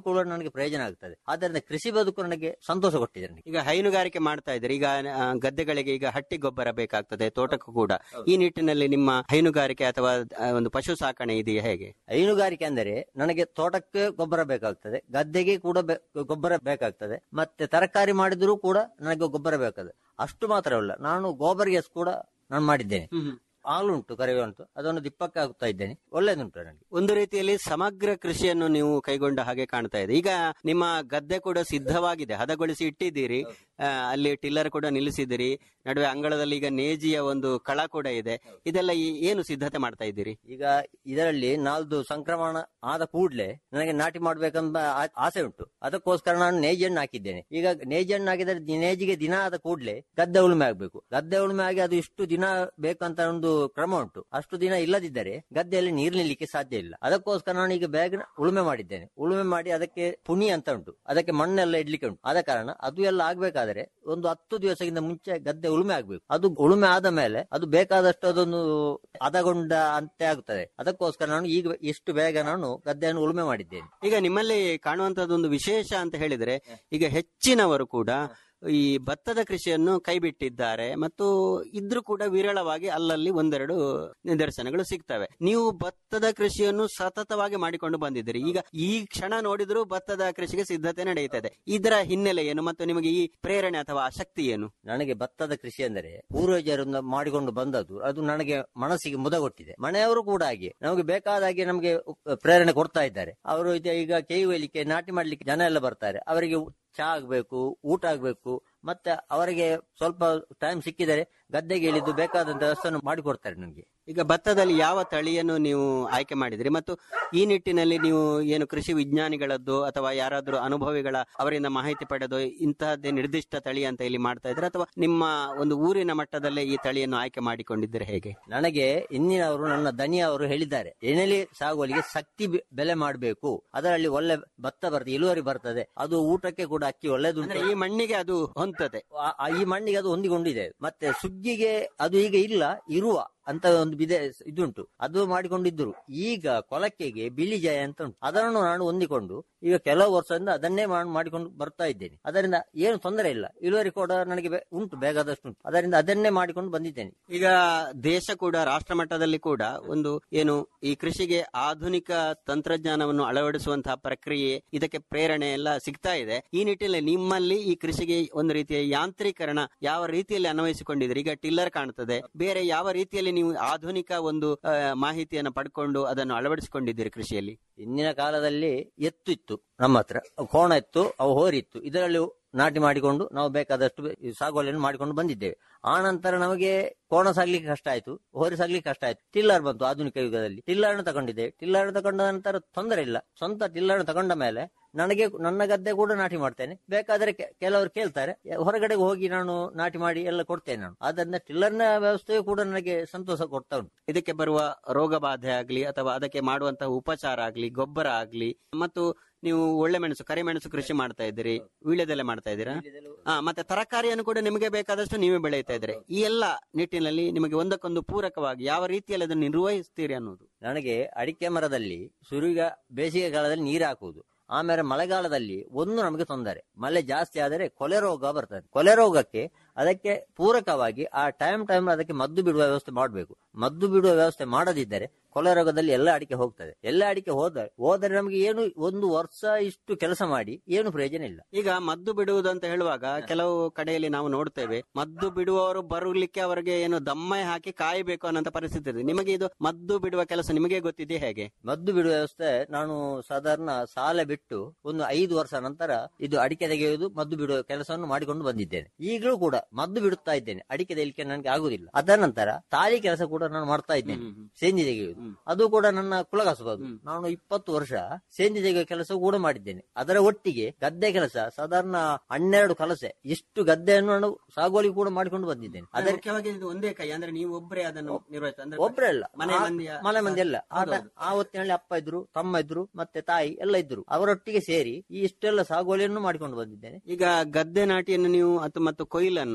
ಕೂಡ ನನಗೆ ಪ್ರಯೋಜನ ಆಗ್ತದೆ ಆದ್ದರಿಂದ ಕೃಷಿ ಬದುಕು ನನಗೆ ಸಂತೋಷ ಕೊಟ್ಟಿದೆ ನನಗೆ ಈಗ ಹೈನುಗಾರಿಕೆ ಮಾಡ್ತಾ ಇದ್ದೀರಿ ಈಗ ಆ, ಗದ್ದೆಗಳಿಗೆ ಈಗ ಹಟ್ಟಿ ಗೊಬ್ಬರ ಬೇಕಾಗ್ತದೆ ತೋಟಕ್ಕೂ ಕೂಡ ಈ ನಿಟ್ಟಿನಲ್ಲಿ ನಿಮ್ಮ ಹೈನುಗಾರಿಕೆ ಅಥವಾ ಆ, ಒಂದು ಪಶು ಸಾಕಣೆ ಇದೆಯಾ ಹೇಗೆ ಹೈನುಗಾರಿಕೆ ಅಂದರೆ ನನಗೆ ತೋಟಕ್ಕೆ ಗೊಬ್ಬರ ಬೇಕಾಗ್ತದೆ ಗದ್ದೆಗೆ ಕೂಡ ಬೆ- ಗೊಬ್ಬರ ಬೇಕಾಗ್ತದೆ ಮತ್ತೆ ತರಕಾರಿ ಮಾಡಿದ್ರು ಕೂಡ ನನಗೆ ಗೊಬ್ಬರ ಬೇಕಾಗ್ತದೆ ಅಷ್ಟು ಮಾತ್ರವಲ್ಲ ನಾನು ಗೋಬರ್ ಗ್ಯಾಸ್ ಕೂಡ ನಾನು ಮಾಡಿದ್ದೇನೆ ಹಾಲುಂಟು ಕರಿವೆ ಉಂಟು ಅದನ್ನು ದಿಪ್ಪಕ್ಕೆ ಹಾಕ್ತಾ ಇದ್ದೇನೆ ಒಳ್ಳೇದುಂಟು ನನಗೆ ಒಂದು ರೀತಿಯಲ್ಲಿ ಸಮಗ್ರ ಕೃಷಿಯನ್ನು ನೀವು ಕೈಗೊಂಡ ಹಾಗೆ ಕಾಣ್ತಾ ಇದೆ ಈಗ ನಿಮ್ಮ ಗದ್ದೆ ಕೂಡ ಸಿದ್ಧವಾಗಿದೆ ಹದಗೊಳಿಸಿ ಇಟ್ಟಿದ್ದೀರಿ ಆ, ಅಲ್ಲಿ ಟಿಲ್ಲರ್ ಕೂಡ ನಿಲ್ಲಿಸಿದ್ದೀರಿ ನಡುವೆ ಅಂಗಳದಲ್ಲಿ ಈಗ ನೇಜಿಯ ಒಂದು ಕಳ ಕೂಡ ಇದೆ ಇದೆಲ್ಲ ಈ- ಏನು ಸಿದ್ಧತೆ ಮಾಡ್ತಾ ಇದ್ದೀರಿ ಈಗ ಇದರಲ್ಲಿ ನಾಲ್ದು ಸಂಕ್ರಮಣ ಆದ ಕೂಡಲೇ ನನಗೆ ನಾಟಿ ಮಾಡ್ಬೇಕೆಂಬ ಆ- ಆಸೆ ಉಂಟು ಅದಕ್ಕೋಸ್ಕರ ನಾನು ನೇಜಿಯನ್ನು ಹಾಕಿದ್ದೇನೆ ಈಗ ನೇಜಿಯನ್ನು ಹಾಕಿದರೆ ದಿ- ನೇಜಿಗೆ ದಿನ ಆದ ಕೂಡಲೇ ಗದ್ದೆ ಉಳುಮೆ ಆಗ್ಬೇಕು ಗದ್ದೆ ಉಳುಮೆ ಆಗಿ ಅದು ಇಷ್ಟು ದಿನ ಬೇಕಂತ ಒಂದು ಕ್ರಮ ಉಂಟು ಅಷ್ಟು ದಿನ ಇಲ್ಲದಿದ್ದರೆ ಗದ್ದೆಯಲ್ಲಿ ನೀರು ನಿಲ್ಲಿಕ್ಕೆ ಸಾಧ್ಯ ಇಲ್ಲ ಅದಕ್ಕೋಸ್ಕರ ನಾನು ಈಗ ಬೇಗ ಉಳುಮೆ ಮಾಡಿದ್ದೇನೆ ಉಳುಮೆ ಮಾಡಿ ಅದಕ್ಕೆ ಪುಣಿ ಅಂತ ಉಂಟು ಅದಕ್ಕೆ ಮಣ್ಣೆಲ್ಲ ಇಡ್ಲಿಕ್ಕೆ ಉಂಟು ಆದ ಕಾರಣ ಅದು ಎಲ್ಲ ಆಗ್ಬೇಕಾದ್ರೆ ಒಂದು ಹತ್ತು ದಿವಸಕ್ಕಿಂತ ಮುಂಚೆ ಗದ್ದೆ ಉಳುಮೆ ಆಗ್ಬೇಕು ಅದು ಉಳುಮೆ ಆದ ಮೇಲೆ ಅದು ಬೇಕಾದಷ್ಟು ಅದೊಂದು ಹದಗೊಂಡ ಅಂತೆ ಆಗುತ್ತದೆ ಅದಕ್ಕೋಸ್ಕರ ನಾನು ಈಗ ಎಷ್ಟು ಬೇಗ ನಾನು ಗದ್ದೆಯನ್ನು ಉಳುಮೆ ಮಾಡಿದ್ದೇನೆ ಈಗ ನಿಮ್ಮಲ್ಲಿ ಕಾಣುವಂತದ್ದೊಂದು ವಿಶೇಷ ಅಂತ ಹೇಳಿದ್ರೆ ಈಗ ಹೆಚ್ಚಿನವರು ಕೂಡ ಈ ಭತ್ತದ ಕೃಷಿಯನ್ನು ಕೈಬಿಟ್ಟಿದ್ದಾರೆ ಮತ್ತು ಇದ್ರೂ ಕೂಡ ವಿರಳವಾಗಿ ಅಲ್ಲಲ್ಲಿ ಒಂದೆರಡು ನಿದರ್ಶನಗಳು ಸಿಗ್ತವೆ ನೀವು ಭತ್ತದ ಕೃಷಿಯನ್ನು ಸತತವಾಗಿ ಮಾಡಿಕೊಂಡು ಬಂದಿದ್ದೀರಿ ಈಗ ಈ ಕ್ಷಣ ನೋಡಿದ್ರು ಭತ್ತದ ಕೃಷಿಗೆ ಸಿದ್ಧತೆ ನಡೆಯುತ್ತದೆ ಇದರ ಹಿನ್ನೆಲೆ ಏನು ಮತ್ತು ನಿಮಗೆ ಈ ಪ್ರೇರಣೆ ಅಥವಾ ಆಸಕ್ತಿ ಏನು ನನಗೆ ಭತ್ತದ ಕೃಷಿ ಅಂದರೆ ಪೂರ್ವಜರಿಂದ ಮಾಡಿಕೊಂಡು ಬಂದದ್ದು ಅದು ನನಗೆ ಮನಸ್ಸಿಗೆ ಮುದ ಕೊಟ್ಟಿದೆ ಮನೆಯವರು ಕೂಡ ಹಾಗೆ ನಮಗೆ ಬೇಕಾದ ಹಾಗೆ ನಮಗೆ ಪ್ರೇರಣೆ ಕೊಡ್ತಾ ಇದ್ದಾರೆ ಅವರು ಇದು ಈಗ ಕೇಯುವಲಿಕ್ಕೆ ನಾಟಿ ಮಾಡ್ಲಿಕ್ಕೆ ಜನ ಎಲ್ಲ ಬರ್ತಾರೆ ಅವರಿಗೆ ಚಹಾ ಆಗ್ಬೇಕು ಊಟ ಆಗ್ಬೇಕು ಮತ್ತೆ ಅವರಿಗೆ ಸ್ವಲ್ಪ ಟೈಮ್ ಸಿಕ್ಕಿದರೆ ಗದ್ದೆಗೆ ಇಳಿದು ಬೇಕಾದಂತ ವ್ಯವಸ್ಥೆಯನ್ನು ಮಾಡಿಕೊಡ್ತಾರೆ ನನಗೆ ಈಗ ಭತ್ತದಲ್ಲಿ ಯಾವ ತಳಿಯನ್ನು ನೀವು ಆಯ್ಕೆ ಮಾಡಿದ್ರಿ ಮತ್ತು ಈ ನಿಟ್ಟಿನಲ್ಲಿ ನೀವು ಏನು ಕೃಷಿ ವಿಜ್ಞಾನಿಗಳದ್ದು ಅಥವಾ ಯಾರಾದರೂ ಅನುಭವಿಗಳ ಅವರಿಂದ ಮಾಹಿತಿ ಪಡೆದು ಇಂತಹದ್ದೇ ನಿರ್ದಿಷ್ಟ ತಳಿ ಅಂತ ಇಲ್ಲಿ ಮಾಡ್ತಾ ಇದ್ರೆ ಅಥವಾ ನಿಮ್ಮ ಒಂದು ಊರಿನ ಮಟ್ಟದಲ್ಲೇ ಈ ತಳಿಯನ್ನು ಆಯ್ಕೆ ಮಾಡಿಕೊಂಡಿದ್ದರೆ ಹೇಗೆ ನನಗೆ ಇಂದಿನವರು ನನ್ನ ದನಿಯವರು ಹೇಳಿದ್ದಾರೆ ಎಣೆಲಿ ಸಾಗುವಳಿಗೆ ಶಕ್ತಿ ಬೆ- ಬೆಲೆ ಮಾಡಬೇಕು ಅದರಲ್ಲಿ ಒಳ್ಳೆ ಭತ್ತ ಬರ್ತದೆ ಇಳುವರಿ ಬರ್ತದೆ ಅದು ಊಟಕ್ಕೆ ಕೂಡ ಅಕ್ಕಿ ಒಳ್ಳೆದುಂಟು ಅಂದ್ರೆ ಈ ಮಣ್ಣಿಗೆ ಅದು ಹೊಂದದೆ ಆ- ಆ- ಈ ಮಣ್ಣಿಗೆ ಅದು ಹೊಂದಿಕೊಂಡಿದೆ ಮತ್ತೆ ಸುಗ್ಗಿಗೆ ಅದು ಈಗ ಇಲ್ಲ ಇರುವ ಅಂತ ಒಂದು ಬಿದೆ ಇದುಂಟು ಅದು ಮಾಡಿಕೊಂಡಿದ್ರು ಈಗ ಕೊಲಕ್ಕೆಗೆ ಬಿಳಿ ಜಯ ಅಂತ ಉಂಟು ಅದನ್ನು ನಾನು ಹೊಂದಿಕೊಂಡು ಈಗ ಕೆಲವು ವರ್ಷದಿಂದ ಅದನ್ನೇ ಮಾಡ್- ಮಾಡಿಕೊಂಡು ಬರ್ತಾ ಇದ್ದೇನೆ ಅದರಿಂದ ಏನು ತೊಂದರೆ ಇಲ್ಲ ಇಳುವರಿ ಕೂಡ ನನಗೆ ಬೆ- ಉಂಟು ಬೇಕಾದಷ್ಟು ಉಂಟು ಅದರಿಂದ ಅದನ್ನೇ ಮಾಡಿಕೊಂಡು ಬಂದಿದ್ದೇನೆ ಈಗ ದೇಶ ಕೂಡ ರಾಷ್ಟ್ರ ಮಟ್ಟದಲ್ಲಿ ಕೂಡ ಒಂದು ಏನು ಈ ಕೃಷಿಗೆ ಆಧುನಿಕ ತಂತ್ರಜ್ಞಾನವನ್ನು ಅಳವಡಿಸುವಂತಹ ಪ್ರಕ್ರಿಯೆ ಇದಕ್ಕೆ ಪ್ರೇರಣೆ ಎಲ್ಲ ಸಿಗ್ತಾ ಇದೆ ಈ ನಿಟ್ಟಿನಲ್ಲಿ ನಿಮ್ಮಲ್ಲಿ ಈ ಕೃಷಿಗೆ ಒಂದು ರೀತಿಯ ಯಾಂತ್ರೀಕರಣ ಯಾವ ರೀತಿಯಲ್ಲಿ ಅನ್ವಯಿಸಿಕೊಂಡಿದ್ದೀರಿ ಈಗ ಟಿಲ್ಲರ್ ಕಾಣ್ತದೆ ಬೇರೆ ಯಾವ ರೀತಿಯಲ್ಲಿ ನೀವು ಆಧುನಿಕ ಒಂದು ಆ, ಮಾಹಿತಿಯನ್ನು ಪಡ್ಕೊಂಡು ಅದನ್ನು ಅಳವಡಿಸಿಕೊಂಡಿದ್ದೀರಿ ಕೃಷಿಯಲ್ಲಿ ಇಂದಿನ ಕಾಲದಲ್ಲಿ ಎತ್ತು ಇತ್ತು ನಮ್ಮ ಹತ್ರ ಕೋಣ ಇತ್ತು ಅವು ಹೋರಿತ್ತು ಇದರಲ್ಲಿ ನಾಟಿ ಮಾಡಿಕೊಂಡು ನಾವು ಬೇಕಾದಷ್ಟು ಬೆ- ಈ ಸಾಗುವಳಿಯನ್ನು ಮಾಡಿಕೊಂಡು ಬಂದಿದ್ದೇವೆ ಆ ನಂತರ ನಮಗೆ ಕೋಣ ಸಾಗ್ಲಿಕ್ಕೆ ಕಷ್ಟ ಆಯ್ತು ಹೋರಿ ಸಾಗ್ಲಿಕ್ಕೆ ಕಷ್ಟ ಆಯ್ತು ಟಿಲ್ಲರ್ ಬಂತು ಆಧುನಿಕ ಯುಗದಲ್ಲಿ ಟಿಲ್ಲರ್ ತಗೊಂಡಿದ್ದೇವೆ ಟಿಲ್ಲರ್ ತಗೊಂಡ ನಂತರ ತೊಂದರೆ ಇಲ್ಲ ಸ್ವಂತ ಟಿಲ್ಲರ್ ತಗೊಂಡ ಮೇಲೆ ನನಗೆ ನನ್ನ ಗದ್ದೆ ಕೂಡ ನಾಟಿ ಮಾಡ್ತೇನೆ ಬೇಕಾದ್ರೆ ಕೆ- ಕೆಲವರು ಕೇಳ್ತಾರೆ ಹೊರಗಡೆ ಹೋಗಿ ನಾನು ನಾಟಿ ಮಾಡಿ ಎಲ್ಲ ಕೊಡ್ತೇನೆ ನಾನು ಆದ್ದರಿಂದ ಟಿಲ್ಲರ್ನ ವ್ಯವಸ್ಥೆಯು ಕೂಡ ನನಗೆ ಸಂತೋಷ ಕೊಡ್ತಾ ಉಂಟು ಇದಕ್ಕೆ ಬರುವ ರೋಗ ಬಾಧೆ ಆಗ್ಲಿ ಅಥವಾ ಅದಕ್ಕೆ ಮಾಡುವಂತಹ ಉಪಚಾರ ಆಗ್ಲಿ ಗೊಬ್ಬರ ಆಗ್ಲಿ ಮತ್ತು ನೀವು ಒಳ್ಳೆ ಮೆಣಸು ಕರಿಮೆಣಸು ಕೃಷಿ ಮಾಡ್ತಾ ಇದ್ದೀರಿ ವೀಳ್ಯದೆಲೆ ಮಾಡ್ತಾ ಇದ್ದೀರಾ ಹಾ ಮತ್ತೆ ತರಕಾರಿಯನ್ನು ಕೂಡ ನಿಮಗೆ ಬೇಕಾದಷ್ಟು ನೀವೇ ಬೆಳೀತಾ ಇದ್ದೀರಿ ಈ ಎಲ್ಲ ನಿಟ್ಟಿನಲ್ಲಿ ನಿಮಗೆ ಒಂದಕ್ಕೊಂದು ಪೂರಕವಾಗಿ ಯಾವ ರೀತಿಯಲ್ಲಿ ಅದನ್ನು ನಿರ್ವಹಿಸ್ತೀರಿ ಅನ್ನೋದು ನನಗೆ ಅಡಿಕೆ ಮರದಲ್ಲಿ ಸುರುಗ ಬೇಸಿಗೆ ಕಾಲದಲ್ಲಿ ನೀರು ಹಾಕುವುದು ಆಮೇಲೆ ಮಳೆಗಾಲದಲ್ಲಿ ಒಂದು ನಮಗೆ ತೊಂದರೆ ಮಳೆ ಜಾಸ್ತಿ ಆದರೆ ಕೊಲೆ ರೋಗ ಬರ್ತದೆ ಕೊಲೆ ರೋಗಕ್ಕೆ ಅದಕ್ಕೆ ಪೂರಕವಾಗಿ ಆ ಟೈಮ್ ಟೈಮ್ ಅದಕ್ಕೆ ಮದ್ದು ಬಿಡುವ ವ್ಯವಸ್ಥೆ ಮಾಡಬೇಕು ಮದ್ದು ಬಿಡುವ ವ್ಯವಸ್ಥೆ ಮಾಡದಿದ್ದರೆ ಕೊಲೆ ರೋಗದಲ್ಲಿ ಎಲ್ಲ ಅಡಿಕೆ ಹೋಗ್ತದೆ ಎಲ್ಲ ಅಡಿಕೆ ಹೋದ ಹೋದರೆ ನಮಗೆ ಏನು ಒಂದು ವರ್ಷ ಇಷ್ಟು ಕೆಲಸ ಮಾಡಿ ಏನು ಪ್ರಯೋಜನ ಇಲ್ಲ ಈಗ ಮದ್ದು ಬಿಡುವುದು ಅಂತ ಹೇಳುವಾಗ ಕೆಲವು ಕಡೆಯಲ್ಲಿ ನಾವು ನೋಡ್ತೇವೆ ಮದ್ದು ಬಿಡುವವರು ಬರಲಿಕ್ಕೆ ಅವರಿಗೆ ಏನು ದಮ್ಮೆ ಹಾಕಿ ಕಾಯಬೇಕು ಅನ್ನೋ ಪರಿಸ್ಥಿತಿ ಇದೆ ನಿಮಗೆ ಇದು ಮದ್ದು ಬಿಡುವ ಕೆಲಸ ನಿಮಗೆ ಗೊತ್ತಿದೆ ಹೇಗೆ ಮದ್ದು ಬಿಡುವ ವ್ಯವಸ್ಥೆ ನಾನು ಸಾಧಾರಣ ಸಾಲ ಬಿಟ್ಟು ಒಂದು ಐದು ವರ್ಷ ನಂತರ ಇದು ಅಡಿಕೆ ತೆಗೆಯುವುದು ಮದ್ದು ಬಿಡುವ ಕೆಲಸವನ್ನು ಮಾಡಿಕೊಂಡು ಬಂದಿದ್ದೇನೆ ಈಗಲೂ ಕೂಡ ಮದ್ದು ಬಿಡುತ್ತಾ ಇದ್ದೇನೆ ಅಡಿಕೆ ತೆಗೆಯಲಿಕ್ಕೆ ನನಗೆ ಆಗುದಿಲ್ಲ ಅದರ ನಂತರ ತಾಳಿ ಕೆಲಸ ಕೂಡ ನಾನು ಮಾಡ್ತಾ ಇದ್ದೇನೆ ಸೇಂದಿ ತೆಗೆಯುವುದು ಅದು ಕೂಡ ನನ್ನ ಕುಲಕಸಬದು ನಾನು ಇಪ್ಪತ್ತು ವರ್ಷ ಸೇಂದಿ ತೆಗೆಯುವ ಕೆಲಸ ಕೂಡ ಮಾಡಿದ್ದೇನೆ ಅದರ ಒಟ್ಟಿಗೆ ಗದ್ದೆ ಕೆಲಸ ಸಾಧಾರಣ ಹನ್ನೆರಡು ಕಲಸೆ ಇಷ್ಟು ಗದ್ದೆಯನ್ನು ನಾನು ಸಾಗುವಳಿ ಕೂಡ ಮಾಡಿಕೊಂಡು ಬಂದಿದ್ದೇನೆ ಅದರ ಅದರ ಮುಖ್ಯವಾಗಿ ಇದು ಒಂದೇ ಕೈ ಅಂದ್ರೆ ನೀವು ಒಬ್ಬರೇ ಅದನ್ನು ನಿರ್ವಹಿಸ ಅಂದ್ರೆ ಒಬ್ರೇ ಅಲ್ಲ ಮನೆ ಆ- ಮಂದಿಯ ಮನೆ ಮಂದಿ ಎಲ್ಲ ಆ ಹೌದು, ಟ- ಆ ಹೊತ್ತಿನಲ್ಲಿ ಅಪ್ಪ ಇದ್ರು ತಮ್ಮ ಇದ್ರು ಮತ್ತೆ ತಾಯಿ ಎಲ್ಲ ಇದ್ರು ಅವರೊಟ್ಟಿಗೆ ಸೇರಿ ಈ ಇಷ್ಟೆಲ್ಲ ಸಾಗುವಳಿಯನ್ನು ಮಾಡಿಕೊಂಡು ಬಂದಿದ್ದೇನೆ ಈಗ ಗದ್ದೆ ನಾಟಿಯನ್ನು ನೀವು ಅಥವಾ ಮತ್ತು ಕೊಯ್ಲನ್ನು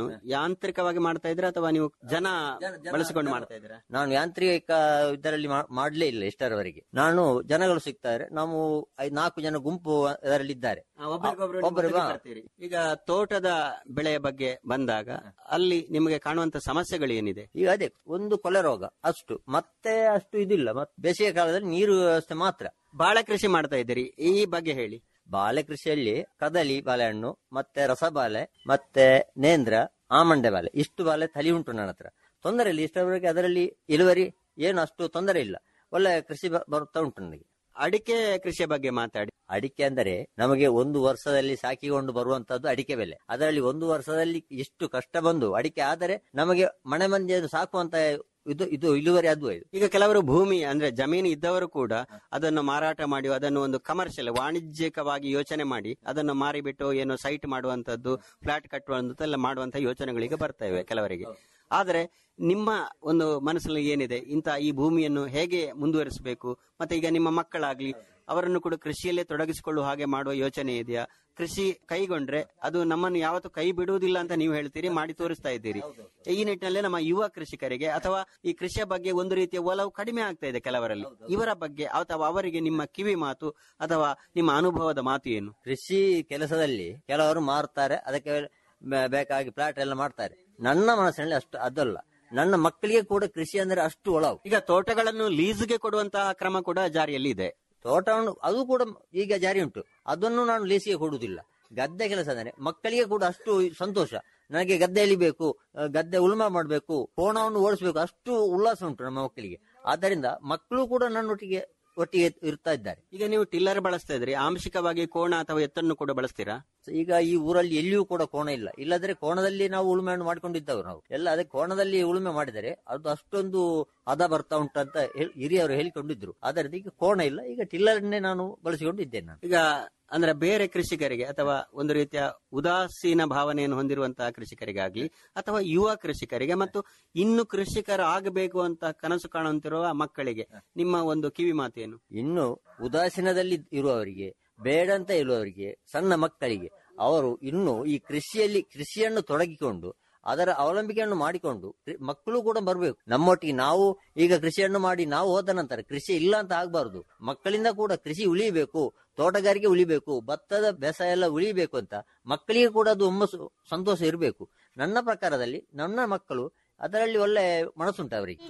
ನಾನು ಯಾಂತ್ರಿಕವಾಗಿ ಮಾಡ್ತಾ ಇದ್ರೆ ಅಥವಾ ನೀವು ಜನ ಬಳಸಿಕೊಂಡು ಮಾಡ್ತಾ ಇದ್ದೀರಾ ನಾನು ಯಾಂತ್ರಿಕ ಇದರಲ್ಲಿ ಮಾ- ಮಾಡ್ಲೇ ಇಲ್ಲ ಇಷ್ಟರವರೆಗೆ ನಾನು ಜನಗಳು ಸಿಗ್ತಾರೆ ನಾವು ಐದ್ ನಾಲ್ಕು ಜನ ಗುಂಪು ಅದರಲ್ಲಿ ಇದ್ದಾರೆ ಒಬ್ಬರಿಗೊಬ್ರು ನಿಮ್ಮ ಒಬ್ಬರು ಒಟ್ಟಿಗೆ ಬರ್ತೀರಿ. ಈಗ ತೋಟದ ಬೆಳೆಯ ಬಗ್ಗೆ ಬಂದಾಗ ಅಲ್ಲಿ ನಿಮಗೆ ಕಾಣುವಂತ ಸಮಸ್ಯೆಗಳು ಏನಿದೆ ಈಗ ಅದೇ ಒಂದು ಕೊಲೆ ರೋಗ ಅಷ್ಟು ಮತ್ತೆ ಅಷ್ಟು ಇದಿಲ್ಲ ಮತ್ತೆ ಬೇಸಿಗೆ ಕಾಲದಲ್ಲಿ ನೀರು ವ್ಯವಸ್ಥೆ ಮಾತ್ರ ಬಾಳೆ ಕೃಷಿ ಮಾಡ್ತಾ ಇದ್ದೀರಿ ಈ ಬಗ್ಗೆ ಹೇಳಿ ಬಾಳೆ ಕೃಷಿಯಲ್ಲಿ ಕದಳಿ ಬಾಳೆಹಣ್ಣು ಮತ್ತೆ ರಸಬಾಲೆ ಮತ್ತೆ ನೇಂದ್ರ ಆಮಂಡೆ ಬಾಲೆ ಇಷ್ಟು ಬಾಲೆ ತಲಿ ಉಂಟು ನನ್ನ ಹತ್ರ ತೊಂದರೆ ಇಲ್ಲ ಇಷ್ಟರವರೆಗೆ ಅದರಲ್ಲಿ ಇಳುವರಿ ಏನು ಅಷ್ಟು ತೊಂದರೆ ಇಲ್ಲ ಒಳ್ಳೆ ಕೃಷಿ ಬ- ಬರ್ತಾ ಉಂಟು ನನಗೆ ಅಡಿಕೆ ಕೃಷಿಯ ಬಗ್ಗೆ ಮಾತಾಡಿ ಅಡಿಕೆ ಅಂದರೆ ನಮಗೆ ಒಂದು ವರ್ಷದಲ್ಲಿ ಸಾಕಿಕೊಂಡು ಬರುವಂತದ್ದು ಅಡಿಕೆ ಬೆಲೆ ಅದರಲ್ಲಿ ಒಂದು ವರ್ಷದಲ್ಲಿ ಎಷ್ಟು ಕಷ್ಟ ಬಂದು ಅಡಿಕೆ ಆದರೆ ನಮಗೆ ಮನೆ ಮಂದಿಯನ್ನು ಸಾಕುವಂತ ಇದು ಇದು ಇಳುವರಿ ಅದು ಇದು ಈಗ ಕೆಲವರು ಭೂಮಿ ಅಂದ್ರೆ ಜಮೀನು ಇದ್ದವರು ಕೂಡ ಅದನ್ನು ಮಾರಾಟ ಮಾಡಿ ಅದನ್ನು ಒಂದು ಕಮರ್ಷಿಯಲ್ ವಾಣಿಜ್ಯಿಕವಾಗಿ ಯೋಚನೆ ಮಾಡಿ ಅದನ್ನು ಮಾರಿಬಿಟ್ಟು ಏನು ಸೈಟ್ ಮಾಡುವಂತದ್ದು ಫ್ಲಾಟ್ ಕಟ್ಟುವಂತದ್ದೆಲ್ಲ ಮಾಡುವಂತ ಯೋಚನೆಗಳಿಗೆ ಬರ್ತಾ ಇವೆ ಕೆಲವರಿಗೆ ಆದ್ರೆ ನಿಮ್ಮ ಒಂದು ಮನಸ್ಸಲ್ಲಿ ಏನಿದೆ ಇಂತ ಈ ಭೂಮಿಯನ್ನು ಹೇಗೆ ಮುಂದುವರಿಸಬೇಕು ಮತ್ತೆ ಈಗ ನಿಮ್ಮ ಮಕ್ಕಳಾಗ್ಲಿ ಅವರನ್ನು ಕೂಡ ಕೃಷಿಯಲ್ಲೇ ತೊಡಗಿಸಿಕೊಳ್ಳುವ ಹಾಗೆ ಮಾಡುವ ಯೋಚನೆ ಇದೆಯಾ ಕೃಷಿ ಕೈಗೊಂಡ್ರೆ ಅದು ನಮ್ಮನ್ನು ಯಾವತ್ತೂ ಕೈ ಬಿಡುವುದಿಲ್ಲ ಅಂತ ನೀವು ಹೇಳ್ತೀರಿ ಮಾಡಿ ತೋರಿಸ್ತಾ ಇದ್ದೀರಿ ಈ ನಿಟ್ಟಿನಲ್ಲಿ ನಮ್ಮ ಯುವ ಕೃಷಿಕರಿಗೆ ಅಥವಾ ಈ ಕೃಷಿಯ ಬಗ್ಗೆ ಒಂದು ರೀತಿಯ ಒಲವು ಕಡಿಮೆ ಆಗ್ತಾ ಇದೆ ಕೆಲವರಲ್ಲಿ ಇವರ ಬಗ್ಗೆ ಅಥವಾ ಅವರಿಗೆ ನಿಮ್ಮ ಕಿವಿ ಮಾತು ಅಥವಾ ನಿಮ್ಮ ಅನುಭವದ ಮಾತು ಏನು ಕೃಷಿ ಕೆಲಸದಲ್ಲಿ ಕೆಲವರು ಮಾರ್ತಾರೆ ಅದಕ್ಕೆ ಬೆ- ಬೇಕಾಗಿ ಪ್ಲಾಟ್ ಎಲ್ಲ ಮಾಡ್ತಾರೆ ನನ್ನ ಮನಸ್ಸಿನಲ್ಲಿ ಅಷ್ಟು ಅದಲ್ಲ ನನ್ನ ಮಕ್ಕಳಿಗೆ ಕೂಡ ಕೃಷಿ ಅಂದ್ರೆ ಅಷ್ಟು ಒಲವು ಈಗ ತೋಟಗಳನ್ನು ಲೀಸ್ಗೆ ಕೊಡುವಂತಹ ಕ್ರಮ ಕೂಡ ಜಾರಿಯಲ್ಲಿ ಇದೆ ತೋಟವನ್ನು ಅದು ಕೂಡ ಈಗ ಜಾರಿ ಉಂಟು ಅದನ್ನು ನಾನು ಲೀಸಿಗೆ ಕೊಡುವುದಿಲ್ಲ ಗದ್ದೆ ಕೆಲಸ ಅಂದರೆ ಮಕ್ಕಳಿಗೆ ಕೂಡ ಅಷ್ಟು ಸಂತೋಷ ನನಗೆ ಗದ್ದೆ ಎಳಿಬೇಕು ಆ, ಗದ್ದೆ ಉಳುಮೆ ಮಾಡಬೇಕು ಕೋಣವನ್ನು ಓಡಿಸಬೇಕು ಅಷ್ಟು ಉಲ್ಲಾಸ ಉಂಟು ನಮ್ಮ ಮಕ್ಕಳಿಗೆ ಆದ್ದರಿಂದ ಮಕ್ಕಳು ಕೂಡ ನನ್ನೊಟ್ಟಿಗೆ ಒಟ್ಟಿಗೆ ಇರ್ತಾ ಇದ್ದಾರೆ ಈಗ ನೀವು ಟಿಲ್ಲರ್ ಬಳಸ್ತಾ ಇದ್ರಿ ಆಂಶಿಕವಾಗಿ ಕೋಣ ಅಥವಾ ಎತ್ತನ್ನು ಕೂಡ ಬಳಸ್ತೀರಾ ಈಗ ಈ ಊರಲ್ಲಿ ಎಲ್ಲಿಯೂ ಕೂಡ ಕೋಣ ಇಲ್ಲ ಇಲ್ಲದ್ರೆ ಕೋಣದಲ್ಲಿ ನಾವು ಉಳುಮೆಯನ್ನು ಮಾಡ್ಕೊಂಡಿದ್ದವು ನಾವು ಎಲ್ಲ ಅದೇ ಕೋಣದಲ್ಲಿ ಉಳುಮೆ ಮಾಡಿದರೆ ಅದು ಅಷ್ಟೊಂದು ಹದ ಬರ್ತಾ ಉಂಟಂತ ಹೇಳ್- ಹಿರಿಯವರು ಹೇಳಿಕೊಂಡಿದ್ರು ಆದರೆ ಈಗ ಕೋಣ ಇಲ್ಲ ಈಗ ಟಿಲ್ಲರ್ನೇ ನಾನು ಬಳಸಿಕೊಂಡಿದ್ದೇನೆ ನಾನು ಈಗ ಅಂದ್ರೆ ಬೇರೆ ಕೃಷಿಕರಿಗೆ ಅಥವಾ ಒಂದು ರೀತಿಯ ಉದಾಸೀನ ಭಾವನೆಯನ್ನು ಹೊಂದಿರುವಂತಹ ಕೃಷಿಕರಿಗಾಗ್ಲಿ ಅಥವಾ ಯುವ ಕೃಷಿಕರಿಗೆ ಮತ್ತು ಇನ್ನು ಕೃಷಿಕರು ಆಗಬೇಕು ಅಂತ ಕನಸು ಕಾಣುವಂತಿರುವ ಮಕ್ಕಳಿಗೆ ನಿಮ್ಮ ಒಂದು ಕಿವಿ ಮಾತೇನು ಇನ್ನು ಉದಾಸೀನದಲ್ಲಿ ಇರುವವರಿಗೆ ಬೇಡಂತ ಇರುವವರಿಗೆ ಸಣ್ಣ ಮಕ್ಕಳಿಗೆ ಅವರು ಇನ್ನು ಈ ಕೃಷಿಯಲ್ಲಿ ಕೃಷಿಯನ್ನು ತೊಡಗಿಕೊಂಡು ಅದರ ಅವಲಂಬಿಕೆಯನ್ನು ಮಾಡಿಕೊಂಡು ಕೃ- ಮಕ್ಕಳು ಕೂಡ ಬರಬೇಕು ನಮ್ಮೊಟ್ಟಿಗೆ ನಾವು ಈಗ ಕೃಷಿಯನ್ನು ಮಾಡಿ ನಾವು ಹೋದ ನಂತರ ಕೃಷಿ ಇಲ್ಲ ಅಂತ ಆಗ್ಬಾರ್ದು ಮಕ್ಕಳಿಂದ ಕೂಡ ಕೃಷಿ ಉಳಿಬೇಕು ತೋಟಗಾರಿಕೆ ಉಳಿಬೇಕು ಭತ್ತದ ಬೇಸಾಯ ಎಲ್ಲ ಉಳಿಬೇಕು ಅಂತ ಮಕ್ಕಳಿಗೆ ಕೂಡ ಅದು ಹುಮ್ಮಸ್ಸು ಸಂತೋಷ ಇರಬೇಕು ನನ್ನ ಪ್ರಕಾರದಲ್ಲಿ ನನ್ನ ಮಕ್ಕಳು ಅದರಲ್ಲಿ ಒಳ್ಳೆ ಮನಸ್ಸುಂಟು ಅವರಿಗೆ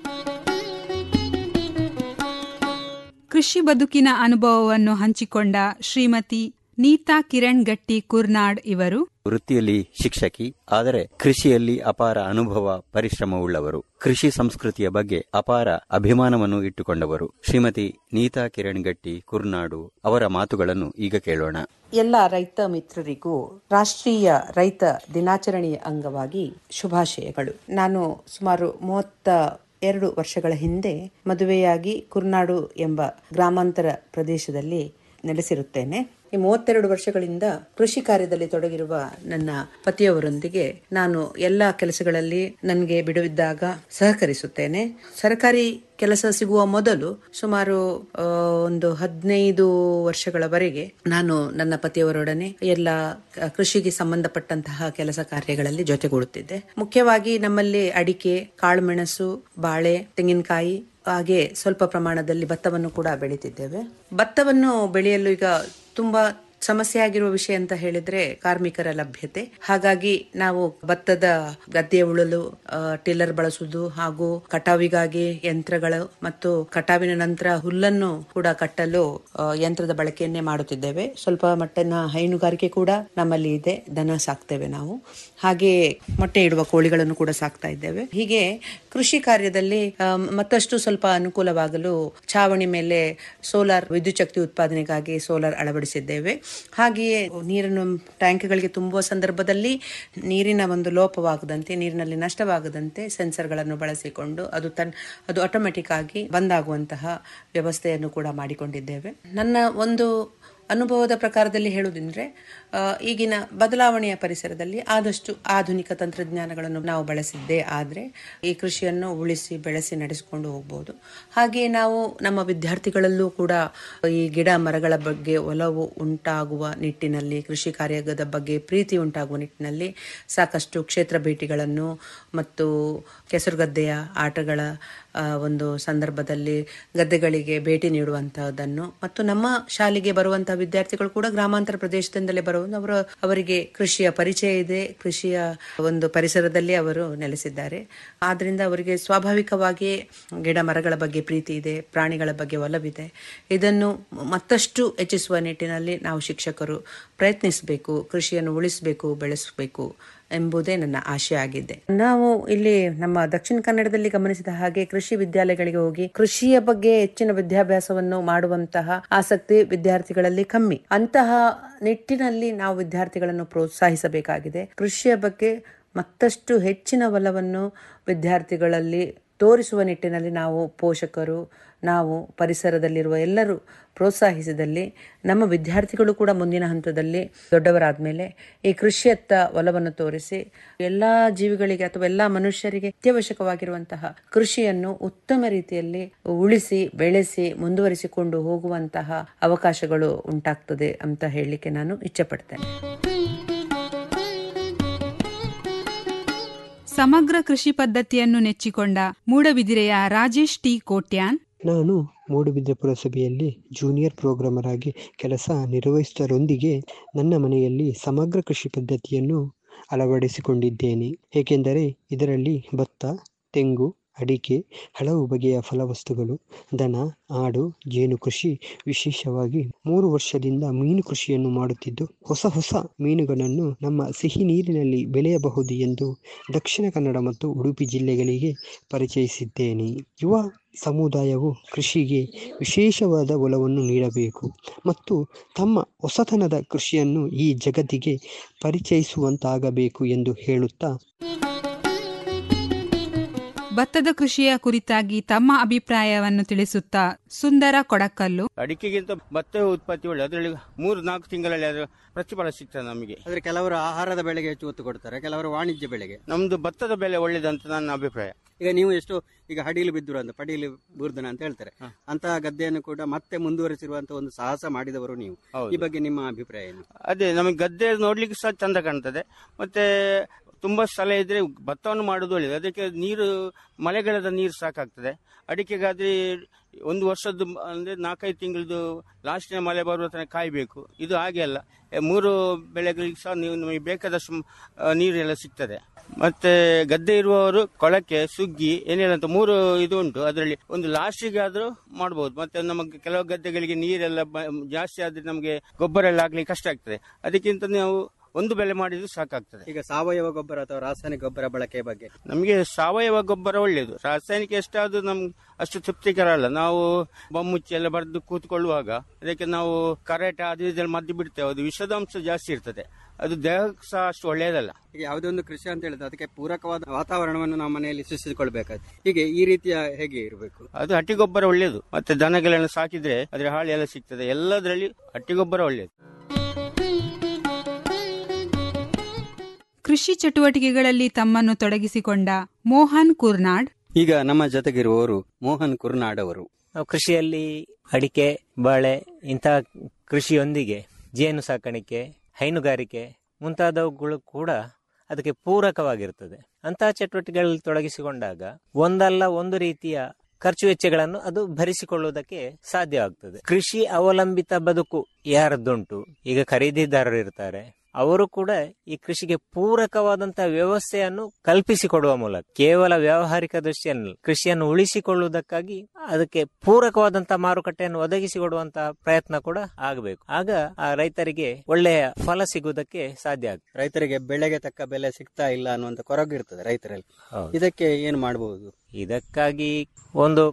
ಕೃಷಿ ಬದುಕಿನ ಅನುಭವವನ್ನು ಹಂಚಿಕೊಂಡ ಶ್ರೀಮತಿ ನೀತಾ ಕಿರಣ್ ಗಟ್ಟಿ ಕುರ್ನಾಡ್ ಇವರು ವೃತ್ತಿಯಲ್ಲಿ ಶಿಕ್ಷಕಿ ಆದರೆ ಕೃಷಿಯಲ್ಲಿ ಅಪಾರ ಅನುಭವ ಪರಿಶ್ರಮವುಳ್ಳವರು ಕೃಷಿ ಸಂಸ್ಕೃತಿಯ ಬಗ್ಗೆ ಅಪಾರ ಅಭಿಮಾನವನ್ನು ಇಟ್ಟುಕೊಂಡವರು ಶ್ರೀಮತಿ ನೀತಾ ಕಿರಣ್ ಗಟ್ಟಿ ಕುರ್ನಾಡು ಅವರ ಮಾತುಗಳನ್ನು ಈಗ ಕೇಳೋಣ ಎಲ್ಲ ರೈತ ಮಿತ್ರರಿಗೂ ರಾಷ್ಟ್ರೀಯ ರೈತ ದಿನಾಚರಣೆಯ ಅಂಗವಾಗಿ ಶುಭಾಶಯಗಳು ನಾನು ಸುಮಾರು ಮೂವತ್ತ ಎರಡು ವರ್ಷಗಳ ಹಿಂದೆ ಮದುವೆಯಾಗಿ ಕುರ್ನಾಡು ಎಂಬ ಗ್ರಾಮಾಂತರ ಪ್ರದೇಶದಲ್ಲಿ ನೆಲೆಸಿರುತ್ತೇನೆ ಈ ಮೂವತ್ತೆರಡು ವರ್ಷಗಳಿಂದ ಕೃಷಿ ಕಾರ್ಯದಲ್ಲಿ ತೊಡಗಿರುವ ನನ್ನ ಪತಿಯವರೊಂದಿಗೆ ನಾನು ಎಲ್ಲ ಕೆಲಸಗಳಲ್ಲಿ ನನಗೆ ಬಿಡುವಿದ್ದಾಗ ಸಹಕರಿಸುತ್ತೇನೆ ಸರ್ಕಾರಿ ಕೆಲಸ ಸಿಗುವ ಮೊದಲು ಸುಮಾರು ಆ, ಒಂದು ಹದಿನೈದು ವರ್ಷಗಳವರೆಗೆ ನಾನು ನನ್ನ ಪತಿಯವರೊಡನೆ ಎಲ್ಲ ಕ- ಕೃಷಿಗೆ ಸಂಬಂಧಪಟ್ಟಂತಹ ಕೆಲಸ ಕಾರ್ಯಗಳಲ್ಲಿ ಜೊತೆಗೂಡುತ್ತಿದ್ದೆ ಮುಖ್ಯವಾಗಿ ನಮ್ಮಲ್ಲಿ ಅಡಿಕೆ ಕಾಳುಮೆಣಸು ಬಾಳೆ ತೆಂಗಿನಕಾಯಿ ಹಾಗೆ ಸ್ವಲ್ಪ ಪ್ರಮಾಣದಲ್ಲಿ ಭತ್ತವನ್ನು ಕೂಡ ಬೆಳೀತಿದ್ದೇವೆ ಭತ್ತವನ್ನು ಬೆಳೆಯಲು ಈಗ ತುಂಬಾ ಸಮಸ್ಯೆ ಆಗಿರುವ ವಿಷಯ ಅಂತ ಹೇಳಿದ್ರೆ ಕಾರ್ಮಿಕರ ಲಭ್ಯತೆ ಹಾಗಾಗಿ ನಾವು ಭತ್ತದ ಗದ್ದೆ ಉಳಲು ಆ, ಟಿಲ್ಲರ್ ಬಳಸುವುದು ಹಾಗೂ ಕಟಾವಿಗಾಗಿ ಯಂತ್ರಗಳು ಮತ್ತು ಕಟಾವಿನ ನಂತರ ಹುಲ್ಲನ್ನು ಕೂಡ ಕಟ್ಟಲು ಆ, ಯಂತ್ರದ ಬಳಕೆಯನ್ನೇ ಮಾಡುತ್ತಿದ್ದೇವೆ ಸ್ವಲ್ಪ ಮಟ್ಟಿನ ಹೈನುಗಾರಿಕೆ ಕೂಡ ನಮ್ಮಲ್ಲಿ ಇದೆ ದನ ಸಾಕ್ತೇವೆ ನಾವು ಹಾಗೆ ಮೊಟ್ಟೆ ಇಡುವ ಕೋಳಿಗಳನ್ನು ಕೂಡ ಸಾಕ್ತಾ ಇದ್ದೇವೆ ಹೀಗೆ ಕೃಷಿ ಕಾರ್ಯದಲ್ಲಿ ಆ, ಮತ್ತಷ್ಟು ಸ್ವಲ್ಪ ಅನುಕೂಲವಾಗಲು ಛಾವಣಿ ಮೇಲೆ ಸೋಲಾರ್ ವಿದ್ಯುತ್ ಶಕ್ತಿ ಉತ್ಪಾದನೆಗಾಗಿ ಸೋಲಾರ್ ಅಳವಡಿಸಿದ್ದೇವೆ ಹಾಗೆಯೇ ನೀರನ್ನು ಟ್ಯಾಂಕ್ಗಳಿಗೆ ತುಂಬುವ ಸಂದರ್ಭದಲ್ಲಿ ನೀರಿನ ಒಂದು ಲೋಪವಾಗದಂತೆ ನೀರಿನಲ್ಲಿ ನಷ್ಟವಾಗದಂತೆ ಸೆನ್ಸರ್ಗಳನ್ನು ಬಳಸಿಕೊಂಡು ಅದು ತನ್ ಅದು ಆಟೋಮೆಟಿಕ್ ಆಗಿ ಬಂದಾಗುವಂತಹ ವ್ಯವಸ್ಥೆಯನ್ನು ಕೂಡ ಮಾಡಿಕೊಂಡಿದ್ದೇವೆ ನನ್ನ ಒಂದು ಅನುಭವದ ಪ್ರಕಾರದಲ್ಲಿ ಹೇಳುವುದಂದ್ರೆ ಆ, ಈಗಿನ ಬದಲಾವಣೆಯ ಪರಿಸರದಲ್ಲಿ ಆದಷ್ಟು ಆಧುನಿಕ ತಂತ್ರಜ್ಞಾನಗಳನ್ನು ನಾವು ಬಳಸಿದ್ದೇ ಆದರೆ ಈ ಕೃಷಿಯನ್ನು ಉಳಿಸಿ ಬೆಳೆಸಿ ನಡೆಸಿಕೊಂಡು ಹೋಗ್ಬೋದು ಹಾಗೆ ನಾವು ನಮ್ಮ ವಿದ್ಯಾರ್ಥಿಗಳಲ್ಲೂ ಕೂಡ ಈ ಗಿಡ ಮರಗಳ ಬಗ್ಗೆ ಒಲವು ಉಂಟಾಗುವ ನಿಟ್ಟಿನಲ್ಲಿ ಕೃಷಿ ಕಾರ್ಯದ ಬಗ್ಗೆ ಪ್ರೀತಿ ಉಂಟಾಗುವ ನಿಟ್ಟಿನಲ್ಲಿ ಸಾಕಷ್ಟು ಕ್ಷೇತ್ರ ಭೇಟಿಗಳನ್ನು ಮತ್ತು ಕೆಸರುಗದ್ದೆಯ ಆಟಗಳ ಆ, ಒಂದು ಸಂದರ್ಭದಲ್ಲಿ ಗದ್ದೆಗಳಿಗೆ ಭೇಟಿ ನೀಡುವಂತಹದ್ದನ್ನು ಮತ್ತು ನಮ್ಮ ಶಾಲೆಗೆ ಬರುವಂತಹ ವಿದ್ಯಾರ್ಥಿಗಳು ಕೂಡ ಗ್ರಾಮಾಂತರ ಪ್ರದೇಶದಿಂದಲೇ ಬರುವುದು ಅವರು ಅವರಿಗೆ ಕೃಷಿಯ ಪರಿಚಯ ಇದೆ ಕೃಷಿಯ ಒಂದು ಪರಿಸರದಲ್ಲಿ ಅವರು ನೆಲೆಸಿದ್ದಾರೆ ಆದ್ರಿಂದ ಅವರಿಗೆ ಸ್ವಾಭಾವಿಕವಾಗಿಯೇ ಗಿಡ ಮರಗಳ ಬಗ್ಗೆ ಪ್ರೀತಿ ಇದೆ ಪ್ರಾಣಿಗಳ ಬಗ್ಗೆ ಒಲವಿದೆ ಇದನ್ನು ಮತ್ತಷ್ಟು ಹೆಚ್ಚಿಸುವ ನಿಟ್ಟಿನಲ್ಲಿ ನಾವು ಶಿಕ್ಷಕರು ಪ್ರಯತ್ನಿಸಬೇಕು ಕೃಷಿಯನ್ನು ಉಳಿಸಬೇಕು ಬೆಳೆಸಬೇಕು ಎಂಬುದೇ ನನ್ನ ಆಶೆ ಆಗಿದೆ ನಾವು ಇಲ್ಲಿ ನಮ್ಮ ದಕ್ಷಿಣ ಕನ್ನಡದಲ್ಲಿ ಗಮನಿಸಿದ ಹಾಗೆ ಕೃಷಿ ವಿದ್ಯಾಲಯಗಳಿಗೆ ಹೋಗಿ ಕೃಷಿಯ ಬಗ್ಗೆ ಹೆಚ್ಚಿನ ವಿದ್ಯಾಭ್ಯಾಸವನ್ನು ಮಾಡುವಂತಹ ಆಸಕ್ತಿ ವಿದ್ಯಾರ್ಥಿಗಳಲ್ಲಿ ಕಮ್ಮಿ ಅಂತಹ ನಿಟ್ಟಿನಲ್ಲಿ ನಾವು ವಿದ್ಯಾರ್ಥಿಗಳನ್ನು ಪ್ರೋತ್ಸಾಹಿಸಬೇಕಾಗಿದೆ ಕೃಷಿಯ ಬಗ್ಗೆ ಮತ್ತಷ್ಟು ಹೆಚ್ಚಿನ ಒಲವನ್ನು ವಿದ್ಯಾರ್ಥಿಗಳಲ್ಲಿ ತೋರಿಸುವ ನಿಟ್ಟಿನಲ್ಲಿ ನಾವು ಪೋಷಕರು ನಾವು ಪರಿಸರದಲ್ಲಿರುವ ಎಲ್ಲರೂ ಪ್ರೋತ್ಸಾಹಿಸಿದಲ್ಲಿ ನಮ್ಮ ವಿದ್ಯಾರ್ಥಿಗಳು ಕೂಡ ಮುಂದಿನ ಹಂತದಲ್ಲಿ ದೊಡ್ಡವರಾದ ಮೇಲೆ ಈ ಕೃಷಿಯತ್ತ ಒಲವನ್ನು ತೋರಿಸಿ ಎಲ್ಲ ಜೀವಿಗಳಿಗೆ ಅಥವಾ ಎಲ್ಲ ಮನುಷ್ಯರಿಗೆ ಅತ್ಯವಶ್ಯಕವಾಗಿರುವಂತಹ ಕೃಷಿಯನ್ನು ಉತ್ತಮ ರೀತಿಯಲ್ಲಿ ಉಳಿಸಿ ಬೆಳೆಸಿ ಮುಂದುವರಿಸಿಕೊಂಡು ಹೋಗುವಂತಹ ಅವಕಾಶಗಳು ಉಂಟಾಗ್ತದೆ ಅಂತ ಹೇಳಲಿಕ್ಕೆ ನಾನು ಇಚ್ಛೆ ಪಡ್ತೇನೆ ಸಮಗ್ರ ಕೃಷಿ ಪದ್ಧತಿಯನ್ನು ನೆಚ್ಚಿಕೊಂಡ ಮೂಡಬಿದಿರೆಯ ರಾಜೇಶ್ ಟಿ ಕೋಟ್ಯಾನ್ ನಾನು ಮೂಡುಬಿದ್ರೆ ಪುರಸಭೆಯಲ್ಲಿ ಜೂನಿಯರ್ ಪ್ರೋಗ್ರಾಮರ್ ಆಗಿ ಕೆಲಸ ನಿರ್ವಹಿಸುವುದರೊಂದಿಗೆ ನನ್ನ ಮನೆಯಲ್ಲಿ ಸಮಗ್ರ ಕೃಷಿ ಪದ್ಧತಿಯನ್ನು ಅಳವಡಿಸಿಕೊಂಡಿದ್ದೇನೆ ಏಕೆಂದರೆ ಇದರಲ್ಲಿ ಭತ್ತ ತೆಂಗು ಅಡಿಕೆ ಹಲವು ಬಗೆಯ ಫಲವಸ್ತುಗಳು ದನ ಆಡು ಜೇನು ಕೃಷಿ ವಿಶೇಷವಾಗಿ ಮೂರು ವರ್ಷದಿಂದ ಮೀನು ಕೃಷಿಯನ್ನು ಮಾಡುತ್ತಿದ್ದು ಹೊಸ ಹೊಸ ಮೀನುಗಳನ್ನು ನಮ್ಮ ಸಿಹಿ ನೀರಿನಲ್ಲಿ ಬೆಳೆಯಬಹುದು ಎಂದು ದಕ್ಷಿಣ ಕನ್ನಡ ಮತ್ತು ಉಡುಪಿ ಜಿಲ್ಲೆಗಳಿಗೆ ಪರಿಚಯಿಸಿದ್ದೇನೆ ಯುವ ಸಮುದಾಯವು ಕೃಷಿಗೆ ವಿಶೇಷವಾದ ಒಲವನ್ನು ನೀಡಬೇಕು ಮತ್ತು ತಮ್ಮ ಹೊಸತನದ ಕೃಷಿಯನ್ನು ಈ ಜಗತ್ತಿಗೆ ಪರಿಚಯಿಸುವಂತಾಗಬೇಕು ಎಂದು ಹೇಳುತ್ತಾ ಭತ್ತದ ಕೃಷಿಯ ಕುರಿತಾಗಿ ತಮ್ಮ ಅಭಿಪ್ರಾಯವನ್ನು ತಿಳಿಸುತ್ತಾ ಸುಂದರ ಕೊಡಕಲ್ಲು ಅಡಿಕೆಗಿಂತ ಭತ್ತ ಉತ್ಪತ್ತಿ ಒಳ್ಳೆ ಅದರಲ್ಲಿ ಮೂರು ನಾಲ್ಕು ತಿಂಗಳಲ್ಲಿ ಅದರ ಪ್ರತಿಫಲ ಸಿಗ್ತದೆ ನಮಗೆ ಆದ್ರೆ ಕೆಲವರು ಆಹಾರದ ಬೆಳೆಗೆ ಹೆಚ್ಚು ಒತ್ತು ಕೊಡ್ತಾರೆ ಕೆಲವರು ವಾಣಿಜ್ಯ ಬೆಳೆಗೆ ನಮ್ದು ಭತ್ತದ ಬೆಲೆ ಒಳ್ಳೇದಂತ ನನ್ನ ಅಭಿಪ್ರಾಯ ಈಗ ನೀವು ಎಷ್ಟು ಈಗ ಹಡೀಲು ಬಿದ್ದರು ಅಂತ ಪಡೀಲು ಬೂರ್ದನ ಅಂತ ಹೇಳ್ತಾರೆ ಅಂತಹ ಗದ್ದೆಯನ್ನು ಕೂಡ ಮತ್ತೆ ಮುಂದುವರಿಸಿರುವಂತಹ ಒಂದು ಸಾಹಸ ಮಾಡಿದವರು ನೀವು ಈ ಬಗ್ಗೆ ನಿಮ್ಮ ಅಭಿಪ್ರಾಯ ಏನು ಅದೇ ನಮಗೆ ಗದ್ದೆ ನೋಡ್ಲಿಕ್ಕೆ ಸಹ ಚಂದ ಕಾಣ್ತದೆ ಮತ್ತೆ ತುಂಬಾ ಸ್ಥಳ ಇದ್ರೆ ಭತ್ತವನ್ನು ಮಾಡುದು ಒಳ್ಳೇದು ಅದಕ್ಕೆ ನೀರು ಮಳೆಗಾಲದ ನೀರು ಸಾಕಾಗ್ತದೆ ಅಡಿಕೆಗಾದ್ರೆ ಒಂದು ವರ್ಷದ್ದು ಅಂದ್ರೆ ನಾಲ್ಕೈದು ತಿಂಗಳದ್ದು ಲಾಸ್ಟಿನ ಮಳೆ ಬರುವ ತನಕ ಕಾಯಬೇಕು ಇದು ಹಾಗೆ ಅಲ್ಲ ಎ, ಮೂರು ಬೆಳೆಗಳಿಗೆ ಸಹ ನೀವು ನಮಗೆ ಬೇಕಾದಷ್ಟು ಆ, ನೀರೆಲ್ಲ ಸಿಗ್ತದೆ ಮತ್ತೆ ಗದ್ದೆ ಇರುವವರು ಕೊಳಕೆ ಸುಗ್ಗಿ ಏನಿಲ್ಲ ಅಂತ ಮೂರು ಇದು ಉಂಟು ಅದರಲ್ಲಿ ಒಂದು ಲಾಸ್ಟಿಗೆ ಆದ್ರೂ ಮಾಡಬಹುದು ಮತ್ತೆ ನಮಗೆ ಕೆಲವು ಗದ್ದೆಗಳಿಗೆ ನೀರೆಲ್ಲ ಬ- ಜಾಸ್ತಿ ಆದ್ರೆ ನಮಗೆ ಗೊಬ್ಬರ ಎಲ್ಲ ಆಗ್ಲಿಕ್ಕೆ ಕಷ್ಟ ಆಗ್ತದೆ ಅದಕ್ಕಿಂತ ನಾವು ಒಂದು ಬೆಳೆ ಮಾಡಿದ್ರು ಸಾಕಾಗ್ತದೆ ಈಗ ಸಾವಯವ ಗೊಬ್ಬರ ಅಥವಾ ರಾಸಾಯನಿಕ ಗೊಬ್ಬರ ಬಳಕೆ ಬಗ್ಗೆ ನಮಗೆ ಸಾವಯವ ಗೊಬ್ಬರ ಒಳ್ಳೆಯದು ರಾಸಾಯನಿಕ ಎಷ್ಟಾದ್ರೂ ನಮ್ಗೆ ಅಷ್ಟು ತೃಪ್ತಿಕರ ಅಲ್ಲ ನಾವು ಬೊಮ್ಮುಚ್ಚಿ ಎಲ್ಲ ಬರೆದು ಕೂತ್ಕೊಳ್ಳುವಾಗ ಅದಕ್ಕೆ ನಾವು ಕರೆಟ ಅದು ಇದೆಲ್ಲ ಮದ್ದು ಬಿಡ್ತೇವೆ ಅದು ವಿಷದಾಂಶ ಜಾಸ್ತಿ ಇರ್ತದೆ ಅದು ದೇಹಕ್ಕೆ ಸಹ ಅಷ್ಟು ಒಳ್ಳೆಯದಲ್ಲ ಈಗ ಯಾವುದೇ ಒಂದು ಕೃಷಿ ಅಂತ ಹೇಳಿದ್ರೆ ಅದಕ್ಕೆ ಪೂರಕವಾದ ವಾತಾವರಣವನ್ನು ನಾವು ಮನೆಯಲ್ಲಿ ಸೃಷ್ಟಿಸಿಕೊಳ್ಬೇಕಾದ್ರೆ ಹೀಗೆ ಈ ರೀತಿಯ ಹೇಗೆ ಇರಬೇಕು ಅದು ಹಟ್ಟಿ ಗೊಬ್ಬರ ಒಳ್ಳೆಯದು ಮತ್ತೆ ದನಗಳನ್ನು ಸಾಕಿದ್ರೆ ಅದ್ರ ಹಾಳು ಎಲ್ಲ ಸಿಗ್ತದೆ ಎಲ್ಲದರಲ್ಲಿ ಹಟ್ಟಿ ಗೊಬ್ಬರ ಒಳ್ಳೆಯದು ಕೃಷಿ ಚಟುವಟಿಕೆಗಳಲ್ಲಿ ತಮ್ಮನ್ನು ತೊಡಗಿಸಿಕೊಂಡ ಮೋಹನ್ ಕುರ್ನಾಡ್ ಈಗ ನಮ್ಮ ಜೊತೆಗಿರುವವರು ಮೋಹನ್ ಕುರ್ನಾಡ್ ಅವರು ನಾವು ಕೃಷಿಯಲ್ಲಿ ಅಡಿಕೆ ಬಾಳೆ ಇಂತಹ ಕೃಷಿಯೊಂದಿಗೆ ಜೇನು ಸಾಕಾಣಿಕೆ ಹೈನುಗಾರಿಕೆ ಮುಂತಾದವುಗಳು ಕೂಡ ಅದಕ್ಕೆ ಪೂರಕವಾಗಿರುತ್ತದೆ ಅಂತಹ ಚಟುವಟಿಕೆಗಳಲ್ಲಿ ತೊಡಗಿಸಿಕೊಂಡಾಗ ಒಂದಲ್ಲ ಒಂದು ರೀತಿಯ ಖರ್ಚು ವೆಚ್ಚಗಳನ್ನು ಅದು ಭರಿಸಿಕೊಳ್ಳುವುದಕ್ಕೆ ಸಾಧ್ಯವಾಗ್ತದೆ ಕೃಷಿ ಅವಲಂಬಿತ ಬದುಕು ಯಾರದ್ದುಂಟು ಈಗ ಖರೀದಿದಾರರು ಇರ್ತಾರೆ ಅವರು ಕೂಡ ಈ ಕೃಷಿಗೆ ಪೂರಕವಾದಂತಹ ವ್ಯವಸ್ಥೆಯನ್ನು ಕಲ್ಪಿಸಿಕೊಡುವ ಮೂಲಕ ಕೇವಲ ವ್ಯಾವಹಾರಿಕ ದೃಷ್ಟಿಯಲ್ಲಿ ಕೃಷಿಯನ್ನು ಉಳಿಸಿಕೊಳ್ಳುವುದಕ್ಕಾಗಿ ಅದಕ್ಕೆ ಪೂರಕವಾದಂತಹ ಮಾರುಕಟ್ಟೆಯನ್ನು ಒದಗಿಸಿಕೊಡುವಂತಹ ಪ್ರಯತ್ನ ಕೂಡ ಆಗಬೇಕು ಆಗ ಆ ರೈತರಿಗೆ ಒಳ್ಳೆಯ ಫಲ ಸಿಗುವುದಕ್ಕೆ ಸಾಧ್ಯ ಆಗ್ತದೆ ರೈತರಿಗೆ ಬೆಳೆಗೆ ತಕ್ಕ ಬೆಲೆ ಸಿಗ್ತಾ ಇಲ್ಲ ಅನ್ನುವಂತ ಕೊರಗು ಇರ್ತದೆ ರೈತರಲ್ಲಿ ಹೌದು. ಇದಕ್ಕೆ ಏನು ಮಾಡಬಹುದು ಇದಕ್ಕಾಗಿ ಒಂದು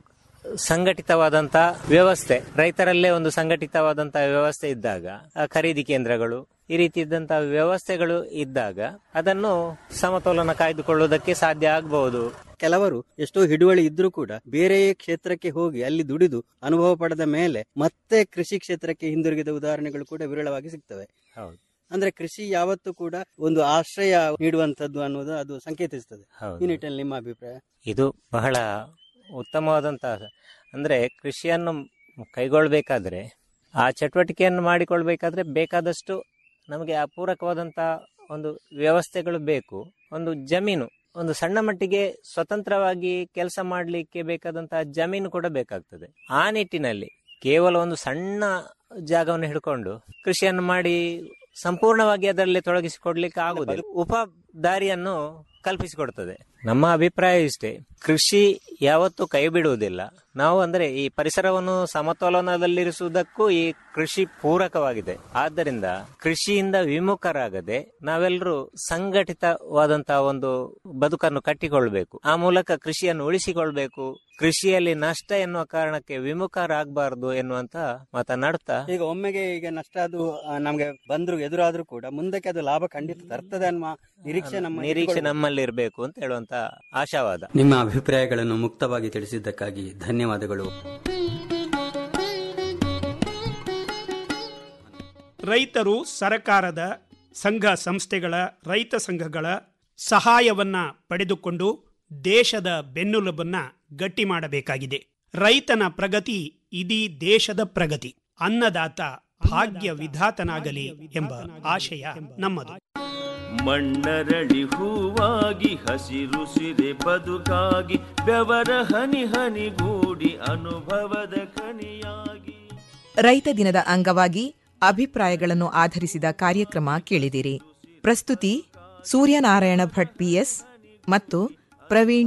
ಸಂಘಟಿತವಾದಂತ ವ್ಯವಸ್ಥೆ ರೈತರಲ್ಲೇ ಒಂದು ಸಂಘಟಿತವಾದಂತ ವ್ಯವಸ್ಥೆ ಇದ್ದಾಗ ಆ ಖರೀದಿ ಕೇಂದ್ರಗಳು ಈ ರೀತಿ ಇದ್ದಂತಹ ವ್ಯವಸ್ಥೆಗಳು ಇದ್ದಾಗ ಅದನ್ನು ಸಮತೋಲನ ಕಾಯ್ದುಕೊಳ್ಳುವುದಕ್ಕೆ ಸಾಧ್ಯ ಆಗಬಹುದು ಕೆಲವರು ಎಷ್ಟೋ ಹಿಡುವಳಿ ಇದ್ರೂ ಕೂಡ ಬೇರೆ ಕ್ಷೇತ್ರಕ್ಕೆ ಹೋಗಿ ಅಲ್ಲಿ ದುಡಿದು ಅನುಭವ ಪಡೆದ ಮೇಲೆ ಮತ್ತೆ ಕೃಷಿ ಕ್ಷೇತ್ರಕ್ಕೆ ಹಿಂದಿರುಗಿದ ಉದಾಹರಣೆಗಳು ಕೂಡ ವಿರಳವಾಗಿ ಸಿಗ್ತವೆ ಹೌದು ಅಂದ್ರೆ ಕೃಷಿ ಯಾವತ್ತೂ ಕೂಡ ಒಂದು ಆಶ್ರಯ ನೀಡುವಂತದ್ದು ಅನ್ನೋದು ಅದು ಸಂಕೇತಿಸ್ತದೆ ಹೌದು. ಈ ನಿಟ್ಟಿನಲ್ಲಿ ನಿಮ್ಮ ಅಭಿಪ್ರಾಯ ಇದು ಬಹಳ ಉತ್ತಮವಾದಂತಹ ಅಂದ್ರೆ ಕೃಷಿಯನ್ನು ಕೈಗೊಳ್ಳಬೇಕಾದ್ರೆ ಆ ಚಟುವಟಿಕೆಯನ್ನು ಮಾಡಿಕೊಳ್ಬೇಕಾದ್ರೆ ಬೇಕಾದಷ್ಟು ನಮಗೆ ಆ ಪೂರಕವಾದಂತಹ ಒಂದು ವ್ಯವಸ್ಥೆಗಳು ಬೇಕು ಒಂದು ಜಮೀನು ಒಂದು ಸಣ್ಣ ಮಟ್ಟಿಗೆ ಸ್ವತಂತ್ರವಾಗಿ ಕೆಲಸ ಮಾಡಲಿಕ್ಕೆ ಬೇಕಾದಂತಹ ಜಮೀನು ಕೂಡ ಬೇಕಾಗ್ತದೆ ಆ ನಿಟ್ಟಿನಲ್ಲಿ ಕೇವಲ ಒಂದು ಸಣ್ಣ ಜಾಗವನ್ನು ಹಿಡ್ಕೊಂಡು ಕೃಷಿಯನ್ನು ಮಾಡಿ ಸಂಪೂರ್ಣವಾಗಿ ಅದರಲ್ಲಿ ತೊಡಗಿಸಿಕೊಡ್ಲಿಕ್ಕೆ ಆಗುದಿಲ್ಲ ಉಪ ದಾರಿಯನ್ನು ಕಲ್ಪಿಸಿಕೊಡ್ತದೆ ನಮ್ಮ ಅಭಿಪ್ರಾಯ ಇಷ್ಟೇ ಕೃಷಿ ಯಾವತ್ತೂ ಕೈ ಬಿಡುವುದಿಲ್ಲ ನಾವು ಅಂದ್ರೆ ಈ ಪರಿಸರವನ್ನು ಸಮತೋಲನದಲ್ಲಿರಿಸುವುದಕ್ಕೂ ಈ ಕೃಷಿ ಪೂರಕವಾಗಿದೆ ಆದ್ದರಿಂದ ಕೃಷಿಯಿಂದ ವಿಮುಖರಾಗದೆ ನಾವೆಲ್ಲರೂ ಸಂಘಟಿತವಾದಂತಹ ಒಂದು ಬದುಕನ್ನು ಕಟ್ಟಿಕೊಳ್ಬೇಕು ಆ ಮೂಲಕ ಕೃಷಿಯನ್ನು ಉಳಿಸಿಕೊಳ್ಬೇಕು ಕೃಷಿಯಲ್ಲಿ ನಷ್ಟ ಎನ್ನುವ ಕಾರಣಕ್ಕೆ ವಿಮುಖರಾಗಬಾರದು ಎನ್ನುವಂತ ಮಾತನಾಡುತ್ತಾ ಈಗ ಒಮ್ಮೆಗೆ ಈಗ ನಷ್ಟ ಅದು ಆ, ನಮ್ಗೆ ಬಂದ್ರು ಎದುರಾದ್ರೂ ಕೂಡ ಮುಂದಕ್ಕೆ ಅದು ಲಾಭ ಖಂಡಿತ ತರ್ತದೆ ಅನ್ನುವ ನಿರೀಕ್ಷೆ ನಮ್ಮ ನಿರೀಕ್ಷೆ ನಮ್ಮಲ್ಲಿ ಇರಬೇಕು ಅಂತ ಹೇಳುವಂತ ಆಶಾವಾದ ನಿಮ್ಮ ಅಭಿಪ್ರಾಯಗಳನ್ನು ಮುಕ್ತವಾಗಿ ತಿಳಿಸಿದ್ದಕ್ಕಾಗಿ ಧನ್ಯವಾದಗಳು ರೈತರು ಸರಕಾರದ ಸಂಘ ಸಂಸ್ಥೆಗಳ ರೈತ ಸಂಘಗಳ ಸಹಾಯವನ್ನ ಪಡೆದುಕೊಂಡು ದೇಶದ ಬೆನ್ನೆಲುಬನ್ನ ಗಟ್ಟಿ ಮಾಡಬೇಕಾಗಿದೆ ರೈತನ ಪ್ರಗತಿ ಇಡೀ ದೇಶದ ಪ್ರಗತಿ ಅನ್ನದಾತ ಭಾಗ್ಯ ವಿಧಾತನಾಗಲಿ ಎಂಬ ಆಶಯ ನಮ್ಮದು ಮಣ್ಣರಳಿ ಹೂವಾಗಿ ಹಸಿರು ಸಿರೆ ಬದುಕಾಗಿ ಬೆವರ ಹನಿ ಹನಿಗೂಡಿ ಅನುಭವದ ಕನಿಯಾಗಿ ರೈತ ದಿನದ ಅಂಗವಾಗಿ ಅಭಿಪ್ರಾಯಗಳನ್ನು ಆಧರಿಸಿದ ಕಾರ್ಯಕ್ರಮ ಕೇಳಿದಿರಿ ಪ್ರಸ್ತುತಿ ಸೂರ್ಯನಾರಾಯಣ ಭಟ್ ಪಿಎಸ್ ಮತ್ತು ಪ್ರವೀಣ್